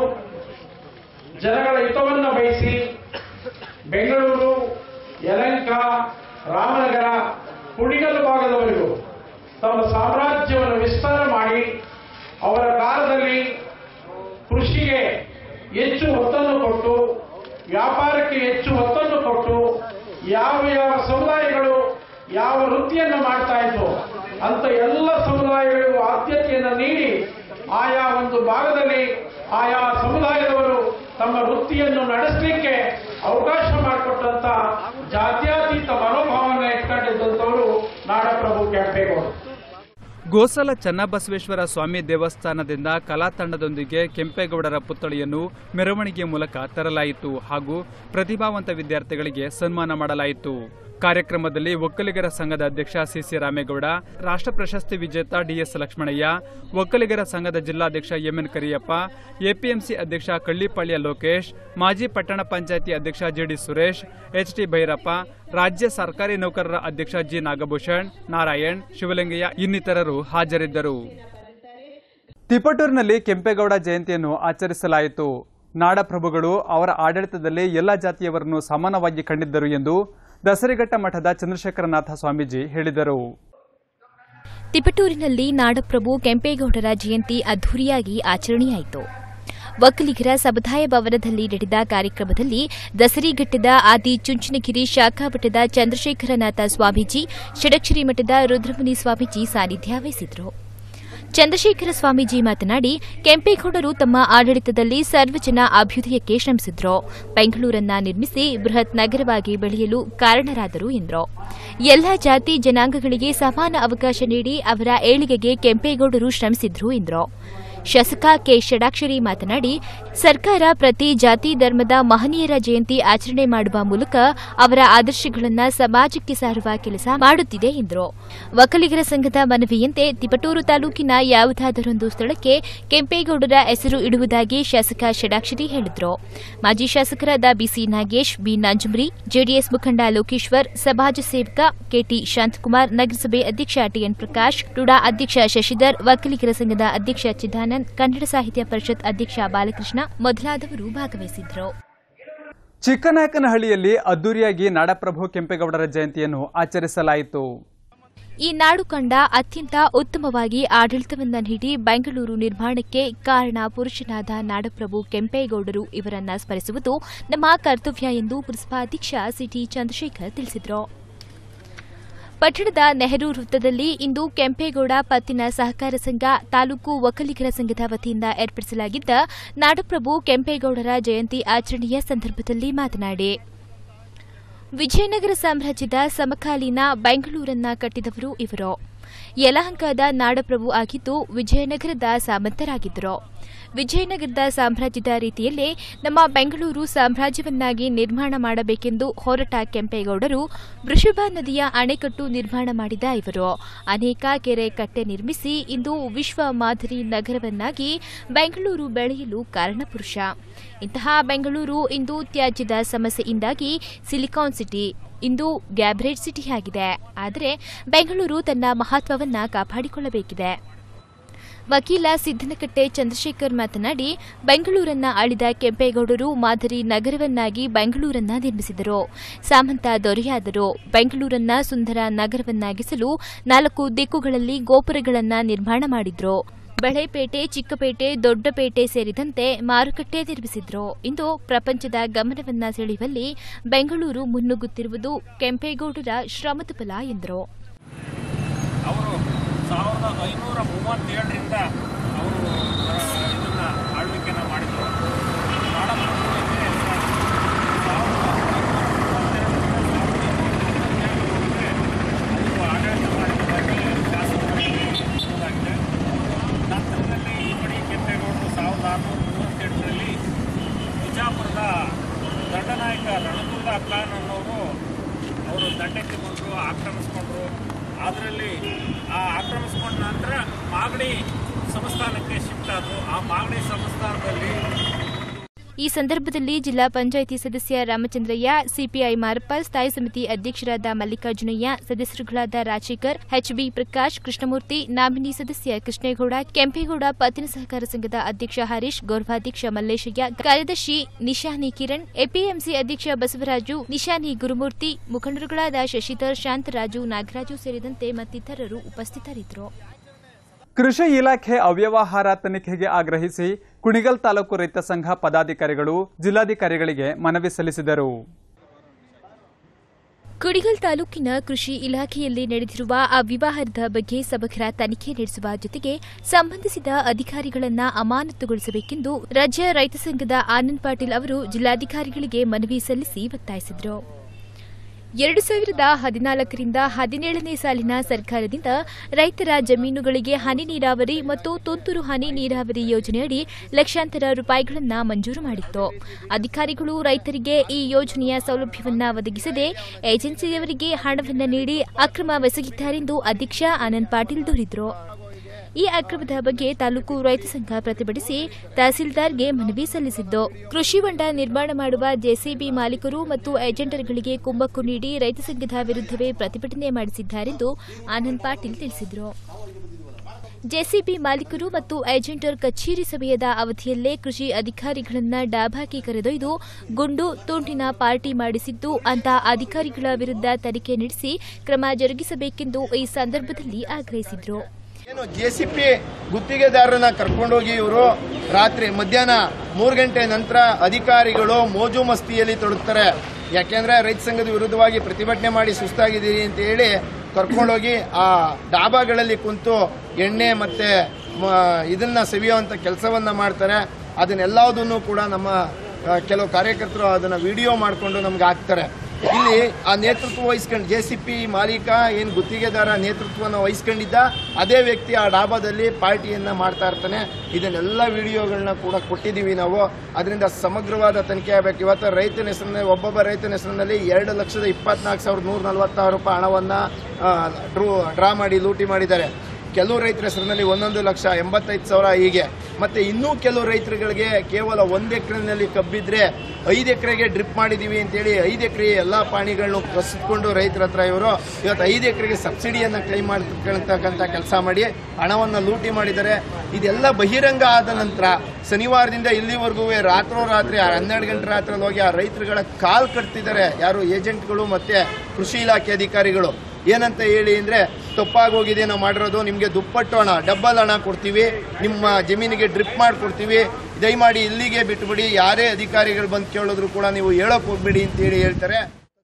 ಜನಗಳ ಹಿತವನ್ನು ಬಯಸಿ ಬೆಂಗಳೂರು ಯಲಂಕ ರಾಮನಗರ ಕುಡಿಗಲ್ ಭಾಗದವರೆಗೂ ತಮ್ಮ ಸಾಮ್ರಾಜ್ಯವನ್ನು ವಿಸ್ತಾರ ಮಾಡಿ ಅವರ ಕಾಲದಲ್ಲಿ ಕೃಷಿಗೆ ಹೆಚ್ಚು ಒತ್ತನ್ನು ಕೊಟ್ಟು ವ್ಯಾಪಾರಕ್ಕೆ ಹೆಚ್ಚು ಒತ್ತನ್ನು ಕೊಟ್ಟು ಯಾವ ಯಾವ ಸಮುದಾಯಗಳು ಯಾವ ವೃತ್ತಿಯನ್ನು ಮಾಡ್ತಾ ಇದ್ವು ಅಂತ ಎಲ್ಲ ಸಮುದಾಯಗಳಿಗೂ ಆದ್ಯತೆಯನ್ನು ನೀಡಿ ಆಯಾ ಒಂದು ಭಾಗದಲ್ಲಿ ಆಯಾ ಸಮುದಾಯದವರು ತಮ್ಮ ವೃತ್ತಿಯನ್ನು ನಡೆಸಲಿಕ್ಕೆ ಅವಕಾಶ ಮಾಡಿಕೊಟ್ಟಂತ ಜಾತ್ಯತೀತ ಮನೋಭಾವನೆ ಇಟ್ಕೊಂಡಿದ್ದಂಥವರು ನಾಡಪ್ರಭು ಕೆಂಪೇಗೌಡರು ಗೋಸಲ ಚನ್ನಬಸವೇಶ್ವರ ಸ್ವಾಮಿ ದೇವಸ್ಥಾನದಿಂದ ಕಲಾ ತಂಡದೊಂದಿಗೆ ಕೆಂಪೇಗೌಡರ ಪುತ್ಥಳಿಯನ್ನು ಮೆರವಣಿಗೆ ಮೂಲಕ ತರಲಾಯಿತು ಹಾಗೂ ಪ್ರತಿಭಾವಂತ ವಿದ್ಯಾರ್ಥಿಗಳಿಗೆ ಸನ್ಮಾನ ಮಾಡಲಾಯಿತು ಕಾರ್ಯಕ್ರಮದಲ್ಲಿ ಒಕ್ಕಲಿಗರ ಸಂಘದ ಅಧ್ಯಕ್ಷ ಸಿಸಿ ರಾಮೇಗೌಡ ರಾಷ್ಟ್ರ ಪ್ರಶಸ್ತಿ ವಿಜೇತ ಡಿಎಸ್ ಲಕ್ಷ್ಮಣಯ್ಯ ಒಕ್ಕಲಿಗರ ಸಂಘದ ಜಿಲ್ಲಾಧ್ಯಕ್ಷ ಎಂಎನ್ ಕರಿಯಪ್ಪ ಎಪಿಎಂಸಿ ಅಧ್ಯಕ್ಷ ಕಳ್ಳಿಪಾಳ್ಯ ಲೋಕೇಶ್ ಮಾಜಿ ಪಟ್ಟಣ ಪಂಚಾಯಿತಿ ಅಧ್ಯಕ್ಷ ಜಿಡಿ ಸುರೇಶ್ ಎಚ್ಟಿ ಭೈರಪ್ಪ ರಾಜ್ಯ ಸರ್ಕಾರಿ ನೌಕರರ ಅಧ್ಯಕ್ಷ ಜಿ ನಾಗಭೂಷಣ್ ನಾರಾಯಣ್ ಶಿವಲಿಂಗಯ್ಯ ಇನ್ನಿತರರು ಹಾಜರಿದ್ದರು ತಿಪಟೂರಿನಲ್ಲಿ ಕೆಂಪೇಗೌಡ ಜಯಂತಿಯನ್ನು ಆಚರಿಸಲಾಯಿತು ನಾಡಪ್ರಭುಗಳು ಅವರ ಆಡಳಿತದಲ್ಲಿ ಎಲ್ಲ ಜಾತಿಯವರನ್ನು ಸಮಾನವಾಗಿ ಕಂಡಿದ್ದರು ಎಂದು ದಸರಿಘಟ್ಟ ಮಠದ ಚಂದ್ರಶೇಖರನಾಥ ಸ್ವಾಮೀಜಿ ಹೇಳಿದರು ತಿಪಟೂರಿನಲ್ಲಿ ನಾಡಪ್ರಭು ಕೆಂಪೇಗೌಡರ ಜಯಂತಿ ಅದ್ದೂರಿಯಾಗಿ ಆಚರಣೆಯಾಯಿತು ಒಕ್ಕಲಿಗರ ಸಮುದಾಯ ಭವನದಲ್ಲಿ ನಡೆದ ಕಾರ್ಯಕ್ರಮದಲ್ಲಿ ದಸರಿಘಟ್ಟದ ಆದಿ ಚುಂಚನಗಿರಿ ಶಾಖಾ ಮಠದ ಚಂದ್ರಶೇಖರನಾಥ ಸ್ವಾಮೀಜಿ ಷಡಕ್ಷರಿ ಮಠದ ರುದ್ರಮುನಿ ಸ್ವಾಮೀಜಿ ಸಾನ್ನಿಧ್ಯ ವಹಿಸಿದರು ಚಂದ್ರಶೇಖರ ಸ್ವಾಮೀಜಿ ಮಾತನಾಡಿ ಕೆಂಪೇಗೌಡರು ತಮ್ಮ ಆಡಳಿತದಲ್ಲಿ ಸರ್ವಜನ ಅಭ್ಯುದಯಕ್ಕೆ ಶ್ರಮಿಸಿದ್ರು ಬೆಂಗಳೂರನ್ನ ನಿರ್ಮಿಸಿ ಬೃಹತ್ ನಗರವಾಗಿ ಬೆಳೆಯಲು ಕಾರಣರಾದರು ಎಂದರು ಎಲ್ಲ ಜಾತಿ ಜನಾಂಗಗಳಿಗೆ ಸಮಾನ ಅವಕಾಶ ನೀಡಿ ಅವರ ಏಳಿಗೆಗೆ ಕೆಂಪೇಗೌಡರು ಶ್ರಮಿಸಿದ್ರು ಎಂದರು ಶಾಸಕ ಕೆ ಷಡಾಕ್ಷರಿ ಮಾತನಾಡಿ ಸರ್ಕಾರ ಪ್ರತಿ ಜಾತಿ ಧರ್ಮದ ಮಹನೀಯರ ಜಯಂತಿ ಆಚರಣೆ ಮಾಡುವ ಮೂಲಕ ಅವರ ಆದರ್ಶಗಳನ್ನು ಸಮಾಜಕ್ಕೆ ಸಾರುವ ಕೆಲಸ ಮಾಡುತ್ತಿದೆ ಎಂದರು ಒಕ್ಕಲಿಗರ ಸಂಘದ ಮನವಿಯಂತೆ ತಿಪಟೂರು ತಾಲೂಕಿನ ಯಾವುದಾದರೊಂದು ಸ್ಥಳಕ್ಕೆ ಕೆಂಪೇಗೌಡರ ಹೆಸರು ಇಡುವುದಾಗಿ ಶಾಸಕ ಷಡಾಕ್ಷರಿ ಹೇಳಿದರು ಮಾಜಿ ಶಾಸಕರಾದ ಬಿಸಿ ನಾಗೇಶ್ ಬಿ ನಂಜುಮರಿ ಜೆಡಿಎಸ್ ಮುಖಂಡ ಲೋಕೇಶ್ವರ್ ಸಮಾಜ ಸೇವಕ ಕೆಟಿ ಶಾಂತಕುಮಾರ್ ನಗರಸಭೆ ಅಧ್ಯಕ್ಷ ಟಿಎನ್ ಪ್ರಕಾಶ್ ಟುಡಾ ಅಧ್ಯಕ್ಷ ಶಶಿಧರ್ ಒಕ್ಕಲಿಗರ ಸಂಘದ ಅಧ್ಯಕ್ಷ ಚಿದಾನಂದ್ ಕನ್ನಡ ಸಾಹಿತ್ಯ ಪರಿಷತ್ ಅಧ್ಯಕ್ಷ ಬಾಲಕೃಷ್ಣ ಮೊದಲಾದವರು ಭಾಗವಹಿಸಿದ್ದರು ಚಿಕ್ಕನಾಯಕನಹಳ್ಳಿಯಲ್ಲಿ ಅದ್ದೂರಿಯಾಗಿ ನಾಡಪ್ರಭು ಕೆಂಪೇಗೌಡರ ಜಯಂತಿಯನ್ನು ಆಚರಿಸಲಾಯಿತು ಈ ನಾಡು ಕಂಡ ಅತ್ಯಂತ ಉತ್ತಮವಾಗಿ ಆಡಳಿತವನ್ನ ನೀಡಿ ಬೆಂಗಳೂರು ನಿರ್ಮಾಣಕ್ಕೆ ಕಾರಣ ಪುರುಷನಾದ ನಾಡಪ್ರಭು ಕೆಂಪೇಗೌಡರು ಇವರನ್ನ ಸ್ಮರಿಸುವುದು ನಮ್ಮ ಕರ್ತವ್ಯ ಎಂದು ಪುರಸಭಾಧ್ಯಕ್ಷ ಸಿಟಿ ಚಂದ್ರಶೇಖರ್ ತಿಳಿಸಿದರು ಪಟ್ಟಣದ ನೆಹರು ವೃತ್ತದಲ್ಲಿ ಇಂದು ಕೆಂಪೇಗೌಡ ಪತ್ತಿನ ಸಹಕಾರ ಸಂಘ ತಾಲೂಕು ಒಕ್ಕಲಿಗರ ಸಂಘದ ವತಿಯಿಂದ ಏರ್ಪಡಿಸಲಾಗಿದ್ದ ನಾಡಪ್ರಭು ಕೆಂಪೇಗೌಡರ ಜಯಂತಿ ಆಚರಣೆಯ ಸಂದರ್ಭದಲ್ಲಿ ಮಾತನಾಡಿ ವಿಜಯನಗರ ಸಾಮ್ರಾಜ್ಯದ ಸಮಕಾಲೀನ ಬೆಂಗಳೂರನ್ನ ಕಟ್ಟಿದವರು ಇವರು ಯಲಹಂಕದ ನಾಡಪ್ರಭು ಆಗಿದ್ದು ವಿಜಯನಗರದ ಸಾಮಂತರಾಗಿದ್ದರು ವಿಜಯನಗರದ ಸಾಮ್ರಾಜ್ಯದ ರೀತಿಯಲ್ಲೇ ನಮ್ಮ ಬೆಂಗಳೂರು ಸಾಮ್ರಾಜ್ಯವನ್ನಾಗಿ ನಿರ್ಮಾಣ ಮಾಡಬೇಕೆಂದು ಹೊರಟ ಕೆಂಪೇಗೌಡರು ವೃಷಭ ನದಿಯ ಅಣೆಕಟ್ಟು ನಿರ್ಮಾಣ ಮಾಡಿದ ಇವರು ಅನೇಕ ಕೆರೆ ಕಟ್ಟೆ ನಿರ್ಮಿಸಿ ಇಂದು ವಿಶ್ವ ಮಾದರಿ ನಗರವನ್ನಾಗಿ ಬೆಂಗಳೂರು ಬೆಳೆಯಲು ಕಾರಣಪುರುಷ ಇಂತಹ ಬೆಂಗಳೂರು ಇಂದು ತ್ಯಾಜ್ಯದ ಸಮಸ್ಯೆಯಿಂದಾಗಿ ಸಿಲಿಕಾನ್ ಸಿಟಿ ಇಂದು ಗ್ಯಾಬ್ರೇಜ್ ಸಿಟಿಯಾಗಿದೆ ಆದರೆ ಬೆಂಗಳೂರು ತನ್ನ ಮಹತ್ವವನ್ನ ಕಾಪಾಡಿಕೊಳ್ಳಬೇಕಿದೆ ವಕೀಲ ಸಿದ್ದನಕಟ್ಟೆ ಚಂದ್ರಶೇಖರ್ ಮಾತನಾಡಿ ಬೆಂಗಳೂರನ್ನ ಆಳಿದ ಕೆಂಪೇಗೌಡರು ಮಾದರಿ ನಗರವನ್ನಾಗಿ ಬೆಂಗಳೂರನ್ನ ನಿರ್ಮಿಸಿದರು ಸಾಮಂತ ದೊರೆಯಾದರು ಬೆಂಗಳೂರನ್ನ ಸುಂದರ ನಗರವನ್ನಾಗಿಸಲು ನಾಲ್ಕು ದಿಕ್ಕುಗಳಲ್ಲಿ ಗೋಪುರಗಳನ್ನ ನಿರ್ಮಾಣ ಮಾಡಿದ್ರು ಬಳೆಪೇಟೆ ಚಿಕ್ಕಪೇಟೆ ದೊಡ್ಡಪೇಟೆ ಸೇರಿದಂತೆ ಮಾರುಕಟ್ಟೆ ನಿರ್ಮಿಸಿದ್ರು ಇಂದು ಪ್ರಪಂಚದ ಗಮನವನ್ನ ಸೆಳೆಯುವಲ್ಲಿ ಬೆಂಗಳೂರು ಮುನ್ನುಗ್ಗುತ್ತಿರುವುದು ಕೆಂಪೇಗೌಡರ ಶ್ರಮದ ಫಲ ಎಂದರು ಅವರು ಸಾವಿರದ ಐನೂರ ಮೂವತ್ತೇಳರಿಂದ ಅವರು ಇದನ್ನ ಆಳ್ವಿಕೆನ ಮಾಡಿದರು ನಾಡಪ್ರಭುವಿಗೆ ಹೆಸರಾಗಿದೆ. ಸಾವಿರದ ಐನೂರ ಮೂವತ್ತೆರಡರಿಂದ ಸಾವಿರದ ಐನೂರ ಮೂವತ್ತೇಳರವರೆಗೆ ಅವರು ಆಡಳಿತ ಮಾಡಿದ್ದಕ್ಕೆ ಶಾಸಕರಿಗೆ ಇರುವುದಾಗಿದೆ ನಂತರದಲ್ಲಿ ಈ ಬಡಿ ಕೆಂಪೇಗೌಡರು ಸಾವಿರದ ಆರುನೂರ ಮೂವತ್ತೆಂಟರಲ್ಲಿ ಬಿಜಾಪುರದ ದಂಡನಾಯಕ ರಣದುರ್ಗ ಖಾನ್ ಅನ್ನೋರು ಅವರು ದಂಡಕ್ಕೆ ಬಂದರು ಆಕ್ರಮಿಸ್ಕೊಂಡ್ರು ಅದರಲ್ಲಿ ಆ ಆಕ್ರಮಿಸ್ಕೊಂಡ ನಂತರ ಮಾಗಡಿ ಸಂಸ್ಥಾನಕ್ಕೆ ಶಿಫ್ಟ್ ಆದರು ಆ ಮಾಗಡಿ ಸಂಸ್ಥಾನದಲ್ಲಿ ಈ ಸಂದರ್ಭದಲ್ಲಿ ಜಿಲ್ಲಾ ಪಂಚಾಯಿತಿ ಸದಸ್ಯ ರಾಮಚಂದ್ರಯ್ಯ ಸಿಪಿಐ ಮಾರಪ್ಪ ಸ್ಥಾಯಿ ಸಮಿತಿ ಅಧ್ಯಕ್ಷರಾದ ಮಲ್ಲಿಕಾರ್ಜುನಯ್ಯ ಸದಸ್ಯರುಗಳಾದ ರಾಜಶೇಖರ್ ಎಚ್ಬಿ ಪ್ರಕಾಶ್ ಕೃಷ್ಣಮೂರ್ತಿ ನಾಮಿನಿ ಸದಸ್ಯ ಕೃಷ್ಣೇಗೌಡ ಕೆಂಪೇಗೌಡ ಪತ್ತಿನ ಸಹಕಾರ ಸಂಘದ ಅಧ್ಯಕ್ಷ ಹರೀಶ್ ಗೌರವಾಧ್ಯಕ್ಷ ಮಲ್ಲೇಶಯ್ಯ ಕಾರ್ಯದರ್ಶಿ ನಿಶಾನಿ ಕಿರಣ್ ಎಪಿಎಂಸಿ ಅಧ್ಯಕ್ಷ ಬಸವರಾಜು ನಿಶಾನಿ ಗುರುಮೂರ್ತಿ ಮುಖಂಡರುಗಳಾದ ಶಶಿಧರ್ ಶಾಂತರಾಜು ನಾಗರಾಜು ಸೇರಿದಂತೆ ಮತ್ತಿತರರು ಉಪಸ್ಥಿತರಿದ್ದರು ಕೃಷಿ ಇಲಾಖೆ ಅವ್ಯವಹಾರ ತನಿಖೆಗೆ ಆಗ್ರಹಿಸಿ ಕುಣಿಗಲ್ ತಾಲೂಕು ರೈತ ಸಂಘ ಪದಾಧಿಕಾರಿಗಳು ಜಿಲ್ಲಾಧಿಕಾರಿಗಳಿಗೆ ಮನವಿ ಸಲ್ಲಿಸಿದರು ಕುಡಿಗಲ್ ತಾಲೂಕಿನ ಕೃಷಿ ಇಲಾಖೆಯಲ್ಲಿ ನಡೆದಿರುವ ಅವ್ಯವಹಾರದ ಬಗ್ಗೆ ಸಮಗ್ರ ತನಿಖೆ ನಡೆಸುವ ಜೊತೆಗೆ ಸಂಬಂಧಿಸಿದ ಅಧಿಕಾರಿಗಳನ್ನ ಅಮಾನತುಗೊಳಿಸಬೇಕೆಂದು ರಾಜ್ಯ ರೈತ ಸಂಘದ ಆನಂದ್ ಪಾಟೀಲ್ ಅವರು ಜಿಲ್ಲಾಧಿಕಾರಿಗಳಿಗೆ ಮನವಿ ಸಲ್ಲಿಸಿ ಒತ್ತಾಯಿಸಿದರು ಎರಡು ಸಾವಿರದ ಹದಿನಾಲ್ಕರಿಂದ ಹದಿನೇಳನೇ ಸಾಲಿನ ಸರ್ಕಾರದಿಂದ ರೈತರ ಜಮೀನುಗಳಿಗೆ ಹನಿ ನೀರಾವರಿ ಮತ್ತು ತುಂತುರು ಹನಿ ನೀರಾವರಿ ಯೋಜನೆಯಡಿ ಲಕ್ಷಾಂತರ ರೂಪಾಯಿಗಳನ್ನು ಮಂಜೂರು ಮಾಡಿತ್ತು ಅಧಿಕಾರಿಗಳು ರೈತರಿಗೆ ಈ ಯೋಜನೆಯ ಸೌಲಭ್ಯವನ್ನ ಒದಗಿಸದೆ ಏಜೆನ್ಸಿಯವರಿಗೆ ಹಣವನ್ನು ನೀಡಿ ಅಕ್ರಮವೆಸಗಿದ್ದಾರೆಂದು ಅಧ್ಯಕ್ಷ ಆನಂದ್ ಪಾಟೀಲ್ ದೂರಿದರು ಈ ಅಕ್ರಮದ ಬಗ್ಗೆ ತಾಲೂಕು ರೈತ ಸಂಘ ಪ್ರತಿಭಟಿಸಿ ತಹಸೀಲ್ದಾರ್ಗೆ ಮನವಿ ಸಲ್ಲಿಸಿದ್ದು ಕೃಷಿ ಹೊಂಡ ನಿರ್ಮಾಣ ಮಾಡುವ ಜೆಸಿಬಿ ಮಾಲೀಕರು ಮತ್ತು ಏಜೆಂಟರ್ಗಳಿಗೆ ಕುಮ್ಮಕ್ಕು ನೀಡಿ ರೈತ ಸಂಘದ ವಿರುದ್ಧವೇ ಪ್ರತಿಭಟನೆ ಮಾಡಿಸಿದ್ದಾರೆಂದು ಆನಂದ್ ಪಾಟೀಲ್ ತಿಳಿಸಿದರು ಜೆಸಿಬಿ ಮಾಲೀಕರು ಮತ್ತು ಏಜೆಂಟರ್ ಕಚೇರಿ ಸಮಯದ ಅವಧಿಯಲ್ಲೇ ಕೃಷಿ ಅಧಿಕಾರಿಗಳನ್ನ ಡಾಬಾಕಿ ಕರೆದೊಯ್ದು ಗುಂಡು ತುಂಟಿನ ಪಾರ್ಟಿ ಮಾಡಿಸಿದ್ದು ಅಂತ ಅಧಿಕಾರಿಗಳ ವಿರುದ್ಧ ತನಿಖೆ ನಡೆಸಿ ಕ್ರಮ ಜರುಗಿಸಬೇಕೆಂದು ಈ ಸಂದರ್ಭದಲ್ಲಿ ಆಗ್ರಹಿಸಿದರು ಏನು ಜೆ ಸಿ ಪಿ ಗುತ್ತಿಗೆದಾರರನ್ನ ಕರ್ಕೊಂಡೋಗಿ ಇವರು ರಾತ್ರಿ ಮಧ್ಯಾಹ್ನ ಮೂರು ಗಂಟೆ ನಂತರ ಅಧಿಕಾರಿಗಳು ಮೋಜು ಮಸ್ತಿಯಲ್ಲಿ ತೊಡಗ್ತಾರೆ ಯಾಕೆಂದ್ರೆ ರೈತ ಸಂಘದ ವಿರುದ್ಧವಾಗಿ ಪ್ರತಿಭಟನೆ ಮಾಡಿ ಸುಸ್ತಾಗಿದ್ದೀರಿ ಅಂತ ಹೇಳಿ ಕರ್ಕೊಂಡೋಗಿ ಆ ಡಾಬಾಗಳಲ್ಲಿ ಕುಂತು ಎಣ್ಣೆ ಮತ್ತೆ ಮ, ಇದನ್ನ ಸವಿಯುವಂತ ಕೆಲಸವನ್ನ ಮಾಡ್ತಾರೆ ಅದನ್ನೆಲ್ಲದನ್ನು ಕೂಡ ನಮ್ಮ ಆ, ಕೆಲವು ಕಾರ್ಯಕರ್ತರು ಅದನ್ನ ವಿಡಿಯೋ ಮಾಡಿಕೊಂಡು ನಮ್ಗೆ ಹಾಕ್ತಾರೆ ಇಲ್ಲಿ ಆ ನೇತೃತ್ವ ವಹಿಸ್ಕೊಂಡು ಜೆ ಸಿ ಪಿ ಮಾಲೀಕ ಏನು ಗುತ್ತಿಗೆದಾರ ನೇತೃತ್ವವನ್ನು ವಹಿಸ್ಕೊಂಡಿದ್ದ ಅದೇ ವ್ಯಕ್ತಿ ಆ ಡಾಬಾದಲ್ಲಿ ಪಾರ್ಟಿಯನ್ನ ಮಾಡ್ತಾ ಇರ್ತಾನೆ ಇದನ್ನೆಲ್ಲ ವಿಡಿಯೋಗಳನ್ನ ಕೂಡ ಕೊಟ್ಟಿದ್ದೀವಿ ನಾವು ಅದರಿಂದ ಸಮಗ್ರವಾದ ತನಿಖೆ ಆಗಬೇಕು ಇವತ್ತು ರೈತನ ಹೆಸರಿನಲ್ಲಿ ಒಬ್ಬೊಬ್ಬ ರೈತನ ಹೆಸರಿನಲ್ಲಿ ಎರಡು ಲಕ್ಷದ ಇಪ್ಪತ್ನಾಲ್ಕು ಸಾವಿರದ ನೂರ ನಲವತ್ತಾರು ರೂಪಾಯಿ ಹಣವನ್ನ ಆ, ಡ್ರೂ ಡ್ರಾ ಮಾಡಿ ಲೂಟಿ ಮಾಡಿದ್ದಾರೆ ಕೆಲವು ರೈತರ ಹೆಸರಿನಲ್ಲಿ ಒಂದೊಂದು ಲಕ್ಷ ಎಂಬತ್ತೈದು ಸಾವಿರ ಹೀಗೆ ಮತ್ತೆ ಇನ್ನೂ ಕೆಲವು ರೈತರುಗಳಿಗೆ ಕೇವಲ ಒಂದು ಎಕರೆನಲ್ಲಿ ಕಬ್ಬಿದ್ರೆ ಐದು ಎಕರೆಗೆ ಡ್ರಿಪ್ ಮಾಡಿದೀವಿ ಅಂತೇಳಿ ಐದು ಎಕರೆ ಎಲ್ಲ ಪಾಣಿಗಳನ್ನು ಕಸಿದ್ಕೊಂಡು ರೈತರ ಹತ್ರ ಇವರು ಇವತ್ತು ಐದು ಎಕರೆಗೆ ಸಬ್ಸಿಡಿಯನ್ನು ಕ್ಲೈಮ್ ಮಾಡ್ತಕ್ಕಂಥ ಕೆಲಸ ಮಾಡಿ ಹಣವನ್ನು ಲೂಟಿ ಮಾಡಿದ್ದಾರೆ ಇದೆಲ್ಲ ಬಹಿರಂಗ ಆದ ನಂತರ ಶನಿವಾರದಿಂದ ಇಲ್ಲಿವರೆಗೂ ರಾತ್ರೋರಾತ್ರಿ ಹನ್ನೆರಡು ಗಂಟೆ ರಾತ್ರಿ ಹೋಗಿ ಆ ರೈತರುಗಳ ಕಾಲ್ ಕಟ್ತಿದ್ದಾರೆ ಯಾರು ಏಜೆಂಟ್ಗಳು ಮತ್ತೆ ಕೃಷಿ ಇಲಾಖೆ ಅಧಿಕಾರಿಗಳು ಏನಂತ ಹೇಳಿ ಅಂದ್ರೆ ತಪ್ಪಾಗೋಗಿದೆ ನಾವು ಮಾಡಿರೋದು ನಿಮಗೆ ದುಪ್ಪಟ್ಟು ಹಣ ಡಬ್ಬಲ್ ಹಣ ಕೊಡ್ತೀವಿ ನಿಮ್ಮ ಜಮೀನಿಗೆ ಡ್ರಿಪ್ ಮಾಡಿಕೊಡ್ತೀವಿ ದಯಮಾಡಿ ಇಲ್ಲಿಗೆ ಬಿಟ್ಬಿಡಿ ಯಾರೇ ಅಧಿಕಾರಿಗಳು ಬಂದು ಕೇಳಿದ್ರು ಕೂಡ ನೀವು ಹೇಳಕ್ ಹೋಗ್ಬೇಡಿ ಅಂತ ಹೇಳಿ ಹೇಳ್ತಾರೆ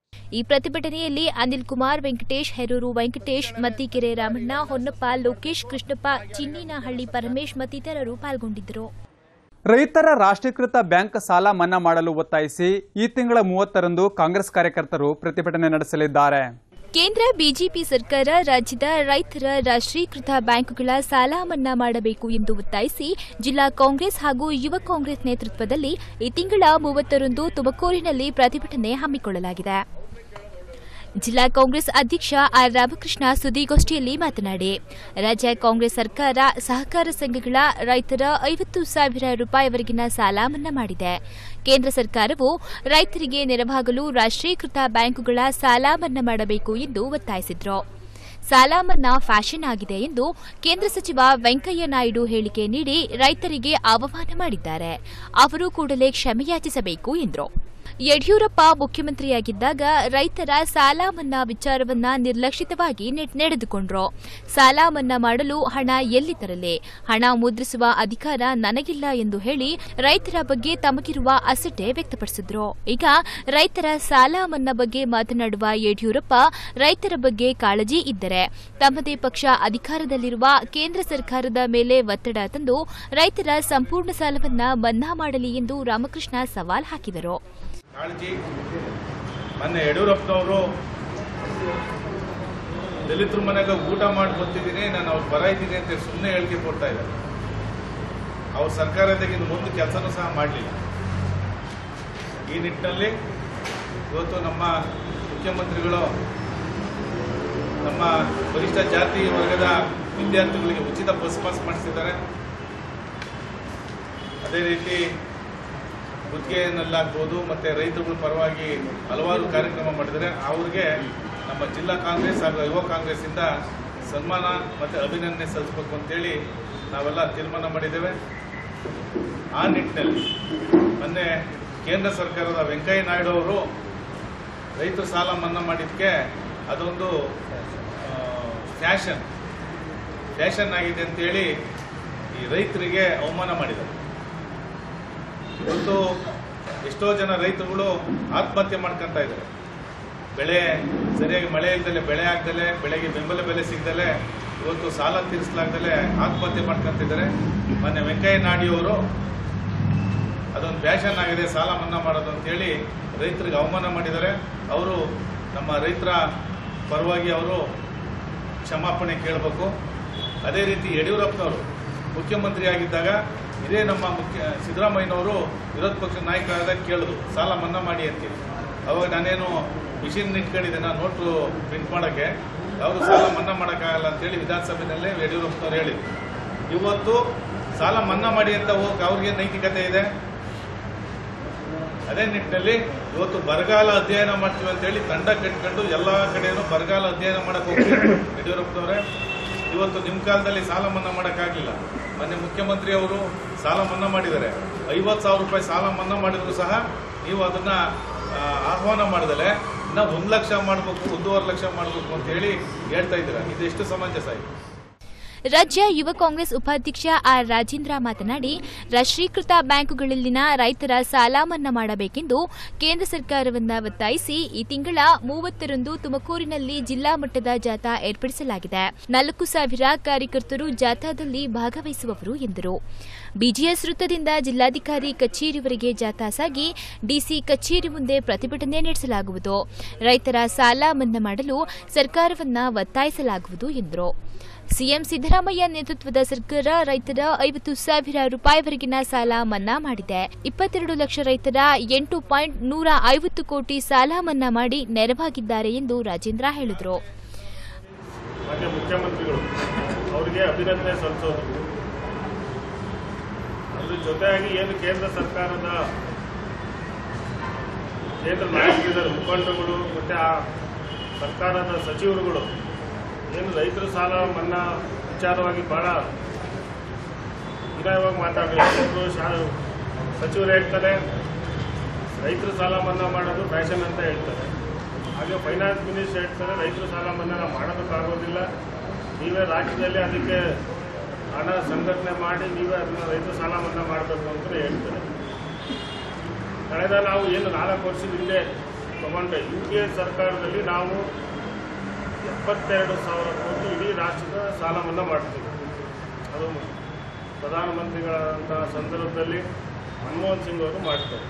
ಈ ಪ್ರತಿಭಟನೆಯಲ್ಲಿ ಅನಿಲ್ ಕುಮಾರ್ ವೆಂಕಟೇಶ್ ಹೆರೂರು ವೆಂಕಟೇಶ್ ಮತ್ತಿಕೆರೆ ರಾಮಣ್ಣ ಹೊನ್ನಪ್ಪ ಲೋಕೇಶ್ ಕೃಷ್ಣಪ್ಪ ಚಿನ್ನಿನಹಳ್ಳಿ ಪರಮೇಶ್ ಮತ್ತಿತರರು ಪಾಲ್ಗೊಂಡಿದ್ದರು ರೈತರ ರಾಷ್ಟ್ರೀಕೃತ ಬ್ಯಾಂಕ್ ಸಾಲ ಮನ್ನಾ ಮಾಡಲು ಒತ್ತಾಯಿಸಿ ಈ ತಿಂಗಳ ಮೂವತ್ತರಂದು ಕಾಂಗ್ರೆಸ್ ಕಾರ್ಯಕರ್ತರು ಪ್ರತಿಭಟನೆ ನಡೆಸಲಿದ್ದಾರೆ ಕೇಂದ್ರ ಬಿಜೆಪಿ ಸರ್ಕಾರ ರಾಜ್ಯದ ರೈತರ ರಾಷ್ಟ್ರೀಕೃತ ಬ್ಯಾಂಕುಗಳ ಸಾಲ ಮನ್ನಾ ಮಾಡಬೇಕು ಎಂದು ಒತ್ತಾಯಿಸಿ ಜಿಲ್ಲಾ ಕಾಂಗ್ರೆಸ್ ಹಾಗೂ ಯುವ ಕಾಂಗ್ರೆಸ್ ನೇತೃತ್ವದಲ್ಲಿ ಈ ತಿಂಗಳ ಮೂವತ್ತರಂದು ತುಮಕೂರಿನಲ್ಲಿ ಪ್ರತಿಭಟನೆ ಹಮ್ಮಿಕೊಳ್ಳಲಾಗಿದೆ ಜಿಲ್ಲಾ ಕಾಂಗ್ರೆಸ್ ಅಧ್ಯಕ್ಷ ಆರ್ ರಾಮಕೃಷ್ಣ ಸುದ್ದಿಗೋಷ್ಠಿಯಲ್ಲಿ ಮಾತನಾಡಿ ರಾಜ್ಯ ಕಾಂಗ್ರೆಸ್ ಸರ್ಕಾರ ಸಹಕಾರ ಸಂಘಗಳ ರೈತರ ಐವತ್ತು ಸಾವಿರ ರೂಪಾಯಿವರೆಗಿನ ಸಾಲ ಮನ್ನಾ ಮಾಡಿದೆ ಕೇಂದ್ರ ಸರ್ಕಾರವು ರೈತರಿಗೆ ನೆರವಾಗಲು ರಾಷ್ಟ್ರೀಕೃತ ಬ್ಯಾಂಕುಗಳ ಸಾಲ ಮನ್ನಾ ಮಾಡಬೇಕು ಎಂದು ಒತ್ತಾಯಿಸಿದರು ಸಾಲ ಮನ್ನಾ ಫ್ಯಾಷನ್ ಆಗಿದೆ ಎಂದು ಕೇಂದ್ರ ಸಚಿವ ವೆಂಕಯ್ಯ ನಾಯ್ಡು ಹೇಳಿಕೆ ನೀಡಿ ರೈತರಿಗೆ ಅವಮಾನ ಮಾಡಿದ್ದಾರೆ ಅವರು ಕೂಡಲೇ ಕ್ಷಮೆಯಾಚಿಸಬೇಕು ಎಂದರು ಯಡಿಯೂರಪ್ಪ ಮುಖ್ಯಮಂತ್ರಿಯಾಗಿದ್ದಾಗ ರೈತರ ಸಾಲ ಮನ್ನಾ ವಿಚಾರವನ್ನ ನಿರ್ಲಕ್ಷಿತವಾಗಿ ನೆ- ನಡೆದುಕೊಂಡ್ರು ಸಾಲ ಮನ್ನಾ ಮಾಡಲು ಹಣ ಎಲ್ಲಿ ತರಲೆ ಹಣ ಮುದ್ರಿಸುವ ಅಧಿಕಾರ ನನಗಿಲ್ಲ ಎಂದು ಹೇಳಿ ರೈತರ ಬಗ್ಗೆ ತಮಗಿರುವ ಅಸಡ್ಡೆ ವ್ಯಕ್ತಪಡಿಸಿದ್ರು ಈಗ ರೈತರ ಸಾಲ ಮನ್ನಾ ಬಗ್ಗೆ ಮಾತನಾಡುವ ಯಡಿಯೂರಪ್ಪ ರೈತರ ಬಗ್ಗೆ ಕಾಳಜಿ ಇದ್ದರೆ ತಮ್ಮದೇ ಪಕ್ಷ ಅಧಿಕಾರದಲ್ಲಿರುವ ಕೇಂದ್ರ ಸರ್ಕಾರದ ಮೇಲೆ ಒತ್ತಡ ತಂದು ರೈತರ ಸಂಪೂರ್ಣ ಸಾಲವನ್ನ ಮನ್ನಾ ಮಾಡಲಿ ಎಂದು ರಾಮಕೃಷ್ಣ ಸವಾಲ್ ಹಾಕಿದರು ಕಾಳಜಿ ಮೊನ್ನೆ ಯಡಿಯೂರಪ್ಪನವರು ದಲಿತರ ಮನೆಗೆ ಊಟ ಮಾಡಿ ಬರ್ತಿದ್ದೀನಿ ನಾನು ಅವ್ರು ಬರ ಇದ್ದೀನಿ ಅಂತ ಸುಮ್ಮನೆ ಹೇಳಿಕೆ ಕೊಡ್ತಾ ಇದ್ದಾರೆ ಅವ್ರ ಸರ್ಕಾರದಾಗ ಇನ್ನು ಮುಂದೆ ಕೆಲಸನೂ ಸಹ ಮಾಡಲಿಲ್ಲ ಈ ನಿಟ್ಟಿನಲ್ಲಿ ಇವತ್ತು ನಮ್ಮ ಮುಖ್ಯಮಂತ್ರಿಗಳು ನಮ್ಮ ವರಿಷ್ಠ ಜಾತಿ ವರ್ಗದ ವಿದ್ಯಾರ್ಥಿಗಳಿಗೆ ಉಚಿತ ಬಸ್ ಪಾಸ್ ಮಾಡಿಸಿದ್ದಾರೆ ಅದೇ ರೀತಿ ಗುತ್ತಿಗೆಯನ್ನಲ್ಲಾಗ್ಬೋದು ಮತ್ತು ರೈತರುಗಳ ಪರವಾಗಿ ಹಲವಾರು ಕಾರ್ಯಕ್ರಮ ಮಾಡಿದರೆ ಅವ್ರಿಗೆ ನಮ್ಮ ಜಿಲ್ಲಾ ಕಾಂಗ್ರೆಸ್ ಹಾಗೂ ಯುವ ಕಾಂಗ್ರೆಸ್ಸಿಂದ ಸನ್ಮಾನ ಮತ್ತು ಅಭಿನಂದನೆ ಸಲ್ಲಿಸಬೇಕು ಅಂತೇಳಿ ನಾವೆಲ್ಲ ತೀರ್ಮಾನ ಮಾಡಿದ್ದೇವೆ ಆ ನಿಟ್ಟಿನಲ್ಲಿ ಮೊನ್ನೆ ಕೇಂದ್ರ ಸರ್ಕಾರದ ವೆಂಕಯ್ಯ ನಾಯ್ಡು ಅವರು ರೈತರ ಸಾಲ ಮನ್ನಾ ಮಾಡಿದ್ದಕ್ಕೆ ಅದೊಂದು ಫ್ಯಾಷನ್ ಫ್ಯಾಷನ್ ಆಗಿದೆ ಅಂತೇಳಿ ಈ ರೈತರಿಗೆ ಅವಮಾನ ಮಾಡಿದ್ದಾರೆ ಇವತ್ತು ಎಷ್ಟೋ ಜನ ರೈತರುಗಳು ಆತ್ಮಹತ್ಯೆ ಮಾಡ್ಕೊಂತ ಇದ್ದಾರೆ ಬೆಳೆ ಸರಿಯಾಗಿ ಮಳೆ ಇಲ್ದಲೆ ಬೆಳೆ ಆಗ್ದಲೆ ಬೆಳೆಗೆ ಬೆಂಬಲ ಬೆಲೆ ಸಿಗದಲೆ ಇವತ್ತು ಸಾಲ ತೀರಿಸಲಾಗ್ದಲೆ ಆತ್ಮಹತ್ಯೆ ಮಾಡ್ಕೊಂತಿದ್ದಾರೆ ಮೊನ್ನೆ ವೆಂಕಯ್ಯ ನಾಯ್ಡು ಅದೊಂದು ಫ್ಯಾಷನ್ ಆಗಿದೆ ಸಾಲ ಮನ್ನಾ ಮಾಡೋದು ಅಂತೇಳಿ ರೈತರಿಗೆ ಅವಮಾನ ಮಾಡಿದ್ದಾರೆ ಅವರು ನಮ್ಮ ರೈತರ ಪರವಾಗಿ ಅವರು ಕ್ಷಮಾಪಣೆ ಕೇಳಬೇಕು ಅದೇ ರೀತಿ ಯಡಿಯೂರಪ್ಪನವರು ಮುಖ್ಯಮಂತ್ರಿ ಆಗಿದ್ದಾಗ ಇದೇ ನಮ್ಮ ಮುಖ್ಯ ಸಿದ್ದರಾಮಯ್ಯನವರು ವಿರೋಧ ಪಕ್ಷದ ನಾಯಕರಾದಾಗ ಕೇಳಿದ್ರು ಸಾಲ ಮನ್ನಾ ಮಾಡಿ ಅಂತೇಳಿ ಅವಾಗ ನಾನೇನು ಮಿಷಿನ್ ಇಟ್ಕೊಂಡಿದ್ದೆ ನಾನು ನೋಟು ಪ್ರಿಂಟ್ ಮಾಡೋಕ್ಕೆ ಯಾವುದು ಸಾಲ ಮನ್ನಾ ಮಾಡೋಕ್ಕಾಗಲ್ಲ ಅಂತೇಳಿ ವಿಧಾನಸಭೆಯಲ್ಲೇ ಯಡಿಯೂರಪ್ಪನವ್ರು ಹೇಳಿದ್ರು ಇವತ್ತು ಸಾಲ ಮನ್ನಾ ಮಾಡಿ ಅಂತ ಹೋಗಿ ಅವ್ರಿಗೆ ನೈತಿಕತೆ ಇದೆ ಅದೇ ನಿಟ್ಟಿನಲ್ಲಿ ಇವತ್ತು ಬರಗಾಲ ಅಧ್ಯಯನ ಮಾಡ್ತೀವಿ ಅಂತೇಳಿ ತಂಡ ಕಟ್ಕೊಂಡು ಎಲ್ಲ ಕಡೆನೂ ಬರಗಾಲ ಅಧ್ಯಯನ ಮಾಡಕ್ ಹೋಗ್ತೀವಿ ಯಡಿಯೂರಪ್ಪನವರೇ ಇವತ್ತು ನಿಮ್ಮ ಕಾಲದಲ್ಲಿ ಸಾಲ ಮನ್ನಾ ಮಾಡೋಕ್ಕಾಗಲಿಲ್ಲ ಮೊನ್ನೆ ಮುಖ್ಯಮಂತ್ರಿ ಅವರು ಸಾಲ ಮನ್ನಾ ಮಾಡಿದ್ದಾರೆ ಐವತ್ತು ಸಾವಿರ ರೂಪಾಯಿ ಸಾಲ ಮನ್ನಾ ಮಾಡಿದ್ರು ಸಹ ನೀವು ಅದನ್ನ ಆ, ಆಹ್ವಾನ ಮಾಡಿದಲೆ ಇನ್ನ ಒಂದು ಲಕ್ಷ ಮಾಡಬೇಕು ಒಂದೂವರೆ ಲಕ್ಷ ಮಾಡಬೇಕು ಅಂತ ಹೇಳಿ ಹೇಳ್ತಾ ಇದ್ದೀರಾ ಇದೆಷ್ಟು ಸಮಂಜಸ ಇದೆ ರಾಜ್ಯ ಯುವ ಕಾಂಗ್ರೆಸ್ ಉಪಾಧ್ಯಕ್ಷ ಆರ್ ರಾಜೇಂದ್ರ ಮಾತನಾಡಿ ರಾಷ್ಟ್ರೀಕೃತ ಬ್ಯಾಂಕುಗಳಲ್ಲಿನ ರೈತರ ಸಾಲ ಮನ್ನಾ ಮಾಡಬೇಕೆಂದು ಕೇಂದ್ರ ಸರ್ಕಾರವನ್ನ ಒತ್ತಾಯಿಸಿ ಈ ತಿಂಗಳ ಮೂವತ್ತರಂದು ತುಮಕೂರಿನಲ್ಲಿ ಜಿಲ್ಲಾ ಮಟ್ಟದ ಜಾಥಾ ಏರ್ಪಡಿಸಲಾಗಿದೆ ನಾಲ್ಕು ಸಾವಿರ ಕಾರ್ಯಕರ್ತರು ಜಾಥಾದಲ್ಲಿ ಭಾಗವಹಿಸುವವರು ಎಂದರು ಬಿಜಿಎಸ್ ವೃತ್ತದಿಂದ ಜಿಲ್ಲಾಧಿಕಾರಿ ಕಚೇರಿವರೆಗೆ ಜಾಥಾ ಸಾಗಿ ಡಿಸಿ ಕಚೇರಿ ಮುಂದೆ ಪ್ರತಿಭಟನೆ ನಡೆಸಲಾಗುವುದು ರೈತರ ಸಾಲ ಮನ್ನಾ ಮಾಡಲು ಸರ್ಕಾರವನ್ನ ಒತ್ತಾಯಿಸಲಾಗುವುದು ಎಂದರು ಸಿಎಂ ಸಿದ್ದರಾಮಯ್ಯ ನೇತೃತ್ವದ ಸರ್ಕಾರ ರೈತರ ಐವತ್ತು ಸಾವಿರ ರೂಪಾಯಿವರೆಗಿನ ಸಾಲ ಮನ್ನಾ ಮಾಡಿದೆ ಇಪ್ಪತ್ತೆರಡು ಲಕ್ಷ ರೈತರ ಎಂಟು ಪಾಯಿಂಟ್ ನೂರ ಐವತ್ತು ಕೋಟಿ ಸಾಲ ಮನ್ನಾ ಮಾಡಿ ನೆರವಾಗಿದ್ದಾರೆ ಎಂದು ರಾಜೇಂದ್ರ ಹೇಳಿದರು ಮಾನ್ಯ ಮುಖ್ಯಮಂತ್ರಿಗಳು ಅವರಿಗೆ ಅಭಿನಂದನೆ ಸಲ್ಲಿಸೋದು ಅದ್ರ ಜೊತೆಯಾಗಿ ಏನು ಕೇಂದ್ರ ಸರ್ಕಾರದ ಕೇಂದ್ರ ನಾಯಕರಿದ್ದಾರೆ ಮುಖಂಡರುಗಳು ಮತ್ತು ಆ ಸರ್ಕಾರದ ಸಚಿವರುಗಳು ಏನು ರೈತರ ಸಾಲ ಮನ್ನಾ ವಿಚಾರವಾಗಿ ಭಾಳ ವಿನಯವಾಗಿ ಮಾತಾಡಬೇಕು ಒಬ್ಬರು ಶಾ ಸಚಿವರು ಹೇಳ್ತಾರೆ ರೈತರ ಸಾಲ ಮನ್ನಾ ಮಾಡೋದು ಫ್ಯಾಷನ್ ಅಂತ ಹೇಳ್ತಾರೆ ಹಾಗೆ ಫೈನಾನ್ಸ್ ಮಿನಿಸ್ಟರ್ ಹೇಳ್ತಾರೆ ರೈತರ ಸಾಲ ಮನ್ನಾ ನಾವು ಮಾಡೋದಕ್ಕಾಗೋದಿಲ್ಲ ನೀವೇ ರಾಜ್ಯದಲ್ಲಿ ಅದಕ್ಕೆ ಹಣ ಸಂಘಟನೆ ಮಾಡಿ ನೀವೇ ಅದನ್ನ ರೈತರ ಸಾಲ ಮನ್ನಾ ಮಾಡಬೇಕು ಅಂತ ಹೇಳ್ತಾರೆ ಕಳೆದ ನಾವು ಏನು ನಾಲ್ಕು ವರ್ಷದ ಹಿಂದೆ ತಗೊಂಡ್ರೆ ಯು ಪಿ ಎ ಸರ್ಕಾರದಲ್ಲಿ ನಾವು ಎಪ್ಪತ್ತೆರಡು ಸಾವಿರ ಕೋಟಿ ಇಡೀ ರಾಷ್ಟ್ರದ ಸಾಲ ಮನ್ನಾ ಮಾಡ್ತೀವಿ ಅದು ಪ್ರಧಾನಮಂತ್ರಿಗಳಂತಹ ಸಂದರ್ಭದಲ್ಲಿ ಮನಮೋಹನ್ ಸಿಂಗ್ ಅವರು ಮಾಡ್ತಾರೆ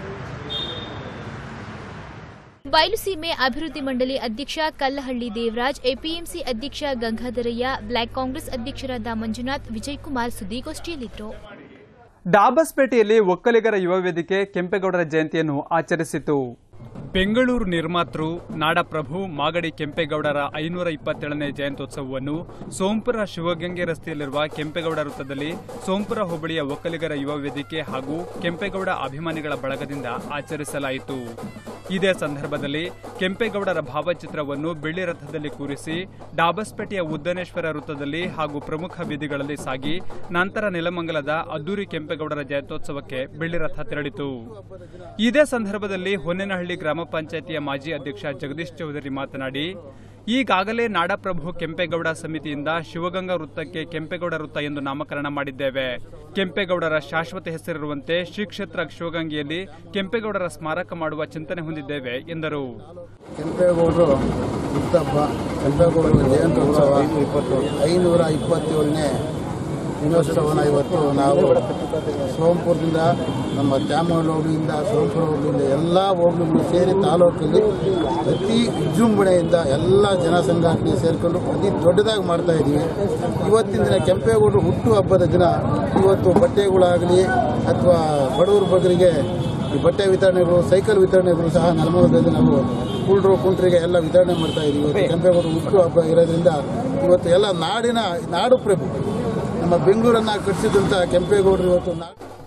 ಬಯಲುಸೀಮೆ ಅಭಿವೃದ್ಧಿ ಮಂಡಳಿ ಅಧ್ಯಕ್ಷ ಕಲ್ಲಹಳ್ಳಿ ದೇವರಾಜ್ ಎಪಿಎಂಸಿ ಅಧ್ಯಕ್ಷ ಗಂಗಾಧರಯ್ಯ ಬ್ಲಾಕ್ ಕಾಂಗ್ರೆಸ್ ಅಧ್ಯಕ್ಷರಾದ ಮಂಜುನಾಥ್ ವಿಜಯಕುಮಾರ್ ಸುದ್ದಿಗೋಷ್ಠಿಯಲ್ಲಿದ್ದರು ಡಾಬಸ್ಪೇಟೆಯಲ್ಲಿ ಒಕ್ಕಲಿಗರ ಯುವ ವೇದಿಕೆ ಕೆಂಪೇಗೌಡರ ಜಯಂತಿಯನ್ನು ಆಚರಿಸಿತು ಬೆಂಗಳೂರು ನಿರ್ಮಾತೃ ನಾಡಪ್ರಭು ಮಾಗಡಿ ಕೆಂಪೇಗೌಡರ ಐನೂರ ಇಪ್ಪತ್ತೇಳನೇ ಜಯಂತ್ಯೋತ್ಸವವನ್ನು ಸೋಂಪುರ ಶಿವಗಂಗೆ ರಸ್ತೆಯಲ್ಲಿರುವ ಕೆಂಪೇಗೌಡ ವೃತ್ತದಲ್ಲಿ ಸೋಂಪುರ ಹೋಬಳಿಯ ಒಕ್ಕಲಿಗರ ಯುವ ವೇದಿಕೆ ಹಾಗೂ ಕೆಂಪೇಗೌಡ ಅಭಿಮಾನಿಗಳ ಬಳಗದಿಂದ ಆಚರಿಸಲಾಯಿತು ಇದೇ ಸಂದರ್ಭದಲ್ಲಿ ಕೆಂಪೇಗೌಡರ ಭಾವಚಿತ್ರವನ್ನು ಬೆಳ್ಳಿ ರಥದಲ್ಲಿ ಕೂರಿಸಿ ಡಾಬಸ್ಪೇಟೆಯ ಉದ್ದನೇಶ್ವರ ವೃತ್ತದಲ್ಲಿ ಹಾಗೂ ಪ್ರಮುಖ ಬೀದಿಗಳಲ್ಲಿ ಸಾಗಿ ನಂತರ ನೆಲಮಂಗಲದ ಅದ್ದೂರಿ ಕೆಂಪೇಗೌಡರ ಜಯಂತ್ಯೋತ್ಸವಕ್ಕೆ ಬೆಳ್ಳಿ ರಥ ತೆರಳಿತು ಇದೇ ಸಂದರ್ಭದಲ್ಲಿ ಹೊನ್ನೇನಹಳ್ಳಿ ಗ್ರಾಮ ಪಂಚಾಯಿತಿಯ ಮಾಜಿ ಅಧ್ಯಕ್ಷ ಜಗದೀಶ್ ಚೌಧರಿ ಮಾತನಾಡಿ ಈಗಾಗಲೇ ನಾಡಪ್ರಭು ಕೆಂಪೇಗೌಡ ಸಮಿತಿಯಿಂದ ಶಿವಗಂಗಾ ವೃತ್ತಕ್ಕೆ ಕೆಂಪೇಗೌಡ ವೃತ್ತ ಎಂದು ನಾಮಕರಣ ಮಾಡಿದ್ದೇವೆ ಕೆಂಪೇಗೌಡರ ಶಾಶ್ವತ ಹೆಸರಿರುವಂತೆ ಶ್ರೀ ಕ್ಷೇತ್ರ ಶಿವಗಂಗೆಯಲ್ಲಿ ಕೆಂಪೇಗೌಡರ ಸ್ಮಾರಕ ಮಾಡುವ ಚಿಂತನೆ ಹೊಂದಿದ್ದೇವೆ ಎಂದರು ಕೆಂಪೇಗೌಡರು ಹುಟ್ಟಹಬ್ಬ ಕೆಂಪೇಗೌಡರ ಜಯಂತ್ಯೋತ್ಸವ ಐನೂರ ಇಪ್ಪತ್ತೇಳನೇ ದಿನೋತ್ಸವನ ಇವತ್ತು ನಾವು ಸೋಂಪುರದಿಂದ ನಮ್ಮ ತ್ಯಾಮೂರು ಹೋಬಳಿಯಿಂದ ಸೋಂಪುರ ಹೋಬಳಿಯಿಂದ ಎಲ್ಲ ಹೋಬಳಿಗಳು ಸೇರಿ ತಾಲೂಕಲ್ಲಿ ಅತಿ ವಿಜೃಂಭಣೆಯಿಂದ ಎಲ್ಲ ಜನಸಂಘಟನೆ ಸೇರಿಕೊಂಡು ಅತಿ ದೊಡ್ಡದಾಗಿ ಮಾಡ್ತಾ ಇದ್ದೀವಿ ಇವತ್ತಿನ ದಿನ ಕೆಂಪೇಗೌಡರು ಹುಟ್ಟು ಹಬ್ಬದ ದಿನ ಇವತ್ತು ಬಟ್ಟೆಗಳಾಗಲಿ ಅಥವಾ ಬಡವರ ಬಗ್ಗರಿಗೆ ಈ ಬಟ್ಟೆ ವಿತರಣೆಗಳು ಸೈಕಲ್ ವಿತರಣೆಗಳು ಸಹ ನರ್ಮದಲ್ಲಿ ನಾವು ಕುಳ್ರು ಕುಂಟ್ರಿಗೆ ಎಲ್ಲ ವಿತರಣೆ ಮಾಡ್ತಾ ಇದ್ದೀವಿ ಇವತ್ತು ಕೆಂಪೇಗೌಡರು ಹುಟ್ಟು ಹಬ್ಬ ಇರೋದ್ರಿಂದ ಇವತ್ತು ಎಲ್ಲ ನಾಡಿನ ನಾಡು ಪ್ರಭು ನಮ್ಮ ಬೆಂಗಳೂರನ್ನ ಕಟ್ಟಿಸಿದಂಥ ಕೆಂಪೇಗೌಡರು ಇವತ್ತು ನಾ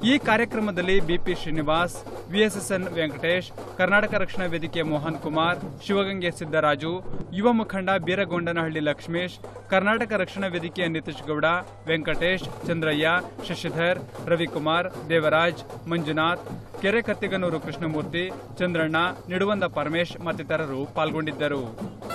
ಈ ಕಾರ್ಯಕ್ರಮದಲ್ಲಿ ಬಿಪಿ ಶ್ರೀನಿವಾಸ್ ವಿಎಸ್ಎಸ್ಎನ್ ವೆಂಕಟೇಶ್ ಕರ್ನಾಟಕ ರಕ್ಷಣಾ ವೇದಿಕೆ ಮೋಹನ್ ಕುಮಾರ್ ಶಿವಗಂಗೆ ಸಿದ್ದರಾಜು ಯುವ ಮುಖಂಡ ಬೀರಗೊಂಡನಹಳ್ಳಿ ಲಕ್ಷ್ಮೀಶ್ ಕರ್ನಾಟಕ ರಕ್ಷಣಾ ವೇದಿಕೆಯ ನಿತೀಶ್ ಗೌಡ ವೆಂಕಟೇಶ್ ಚಂದ್ರಯ್ಯ ಶಶಿಧರ್ ರವಿಕುಮಾರ್ ದೇವರಾಜ್ ಮಂಜುನಾಥ್ ಕೆರೆ ಕತ್ತಿಗನೂರು ಕೃಷ್ಣಮೂರ್ತಿ ಚಂದ್ರಣ್ಣ ನಿಡುವಂದ ಪರಮೇಶ್ ಮತ್ತಿತರರು ಪಾಲ್ಗೊಂಡಿದ್ದರು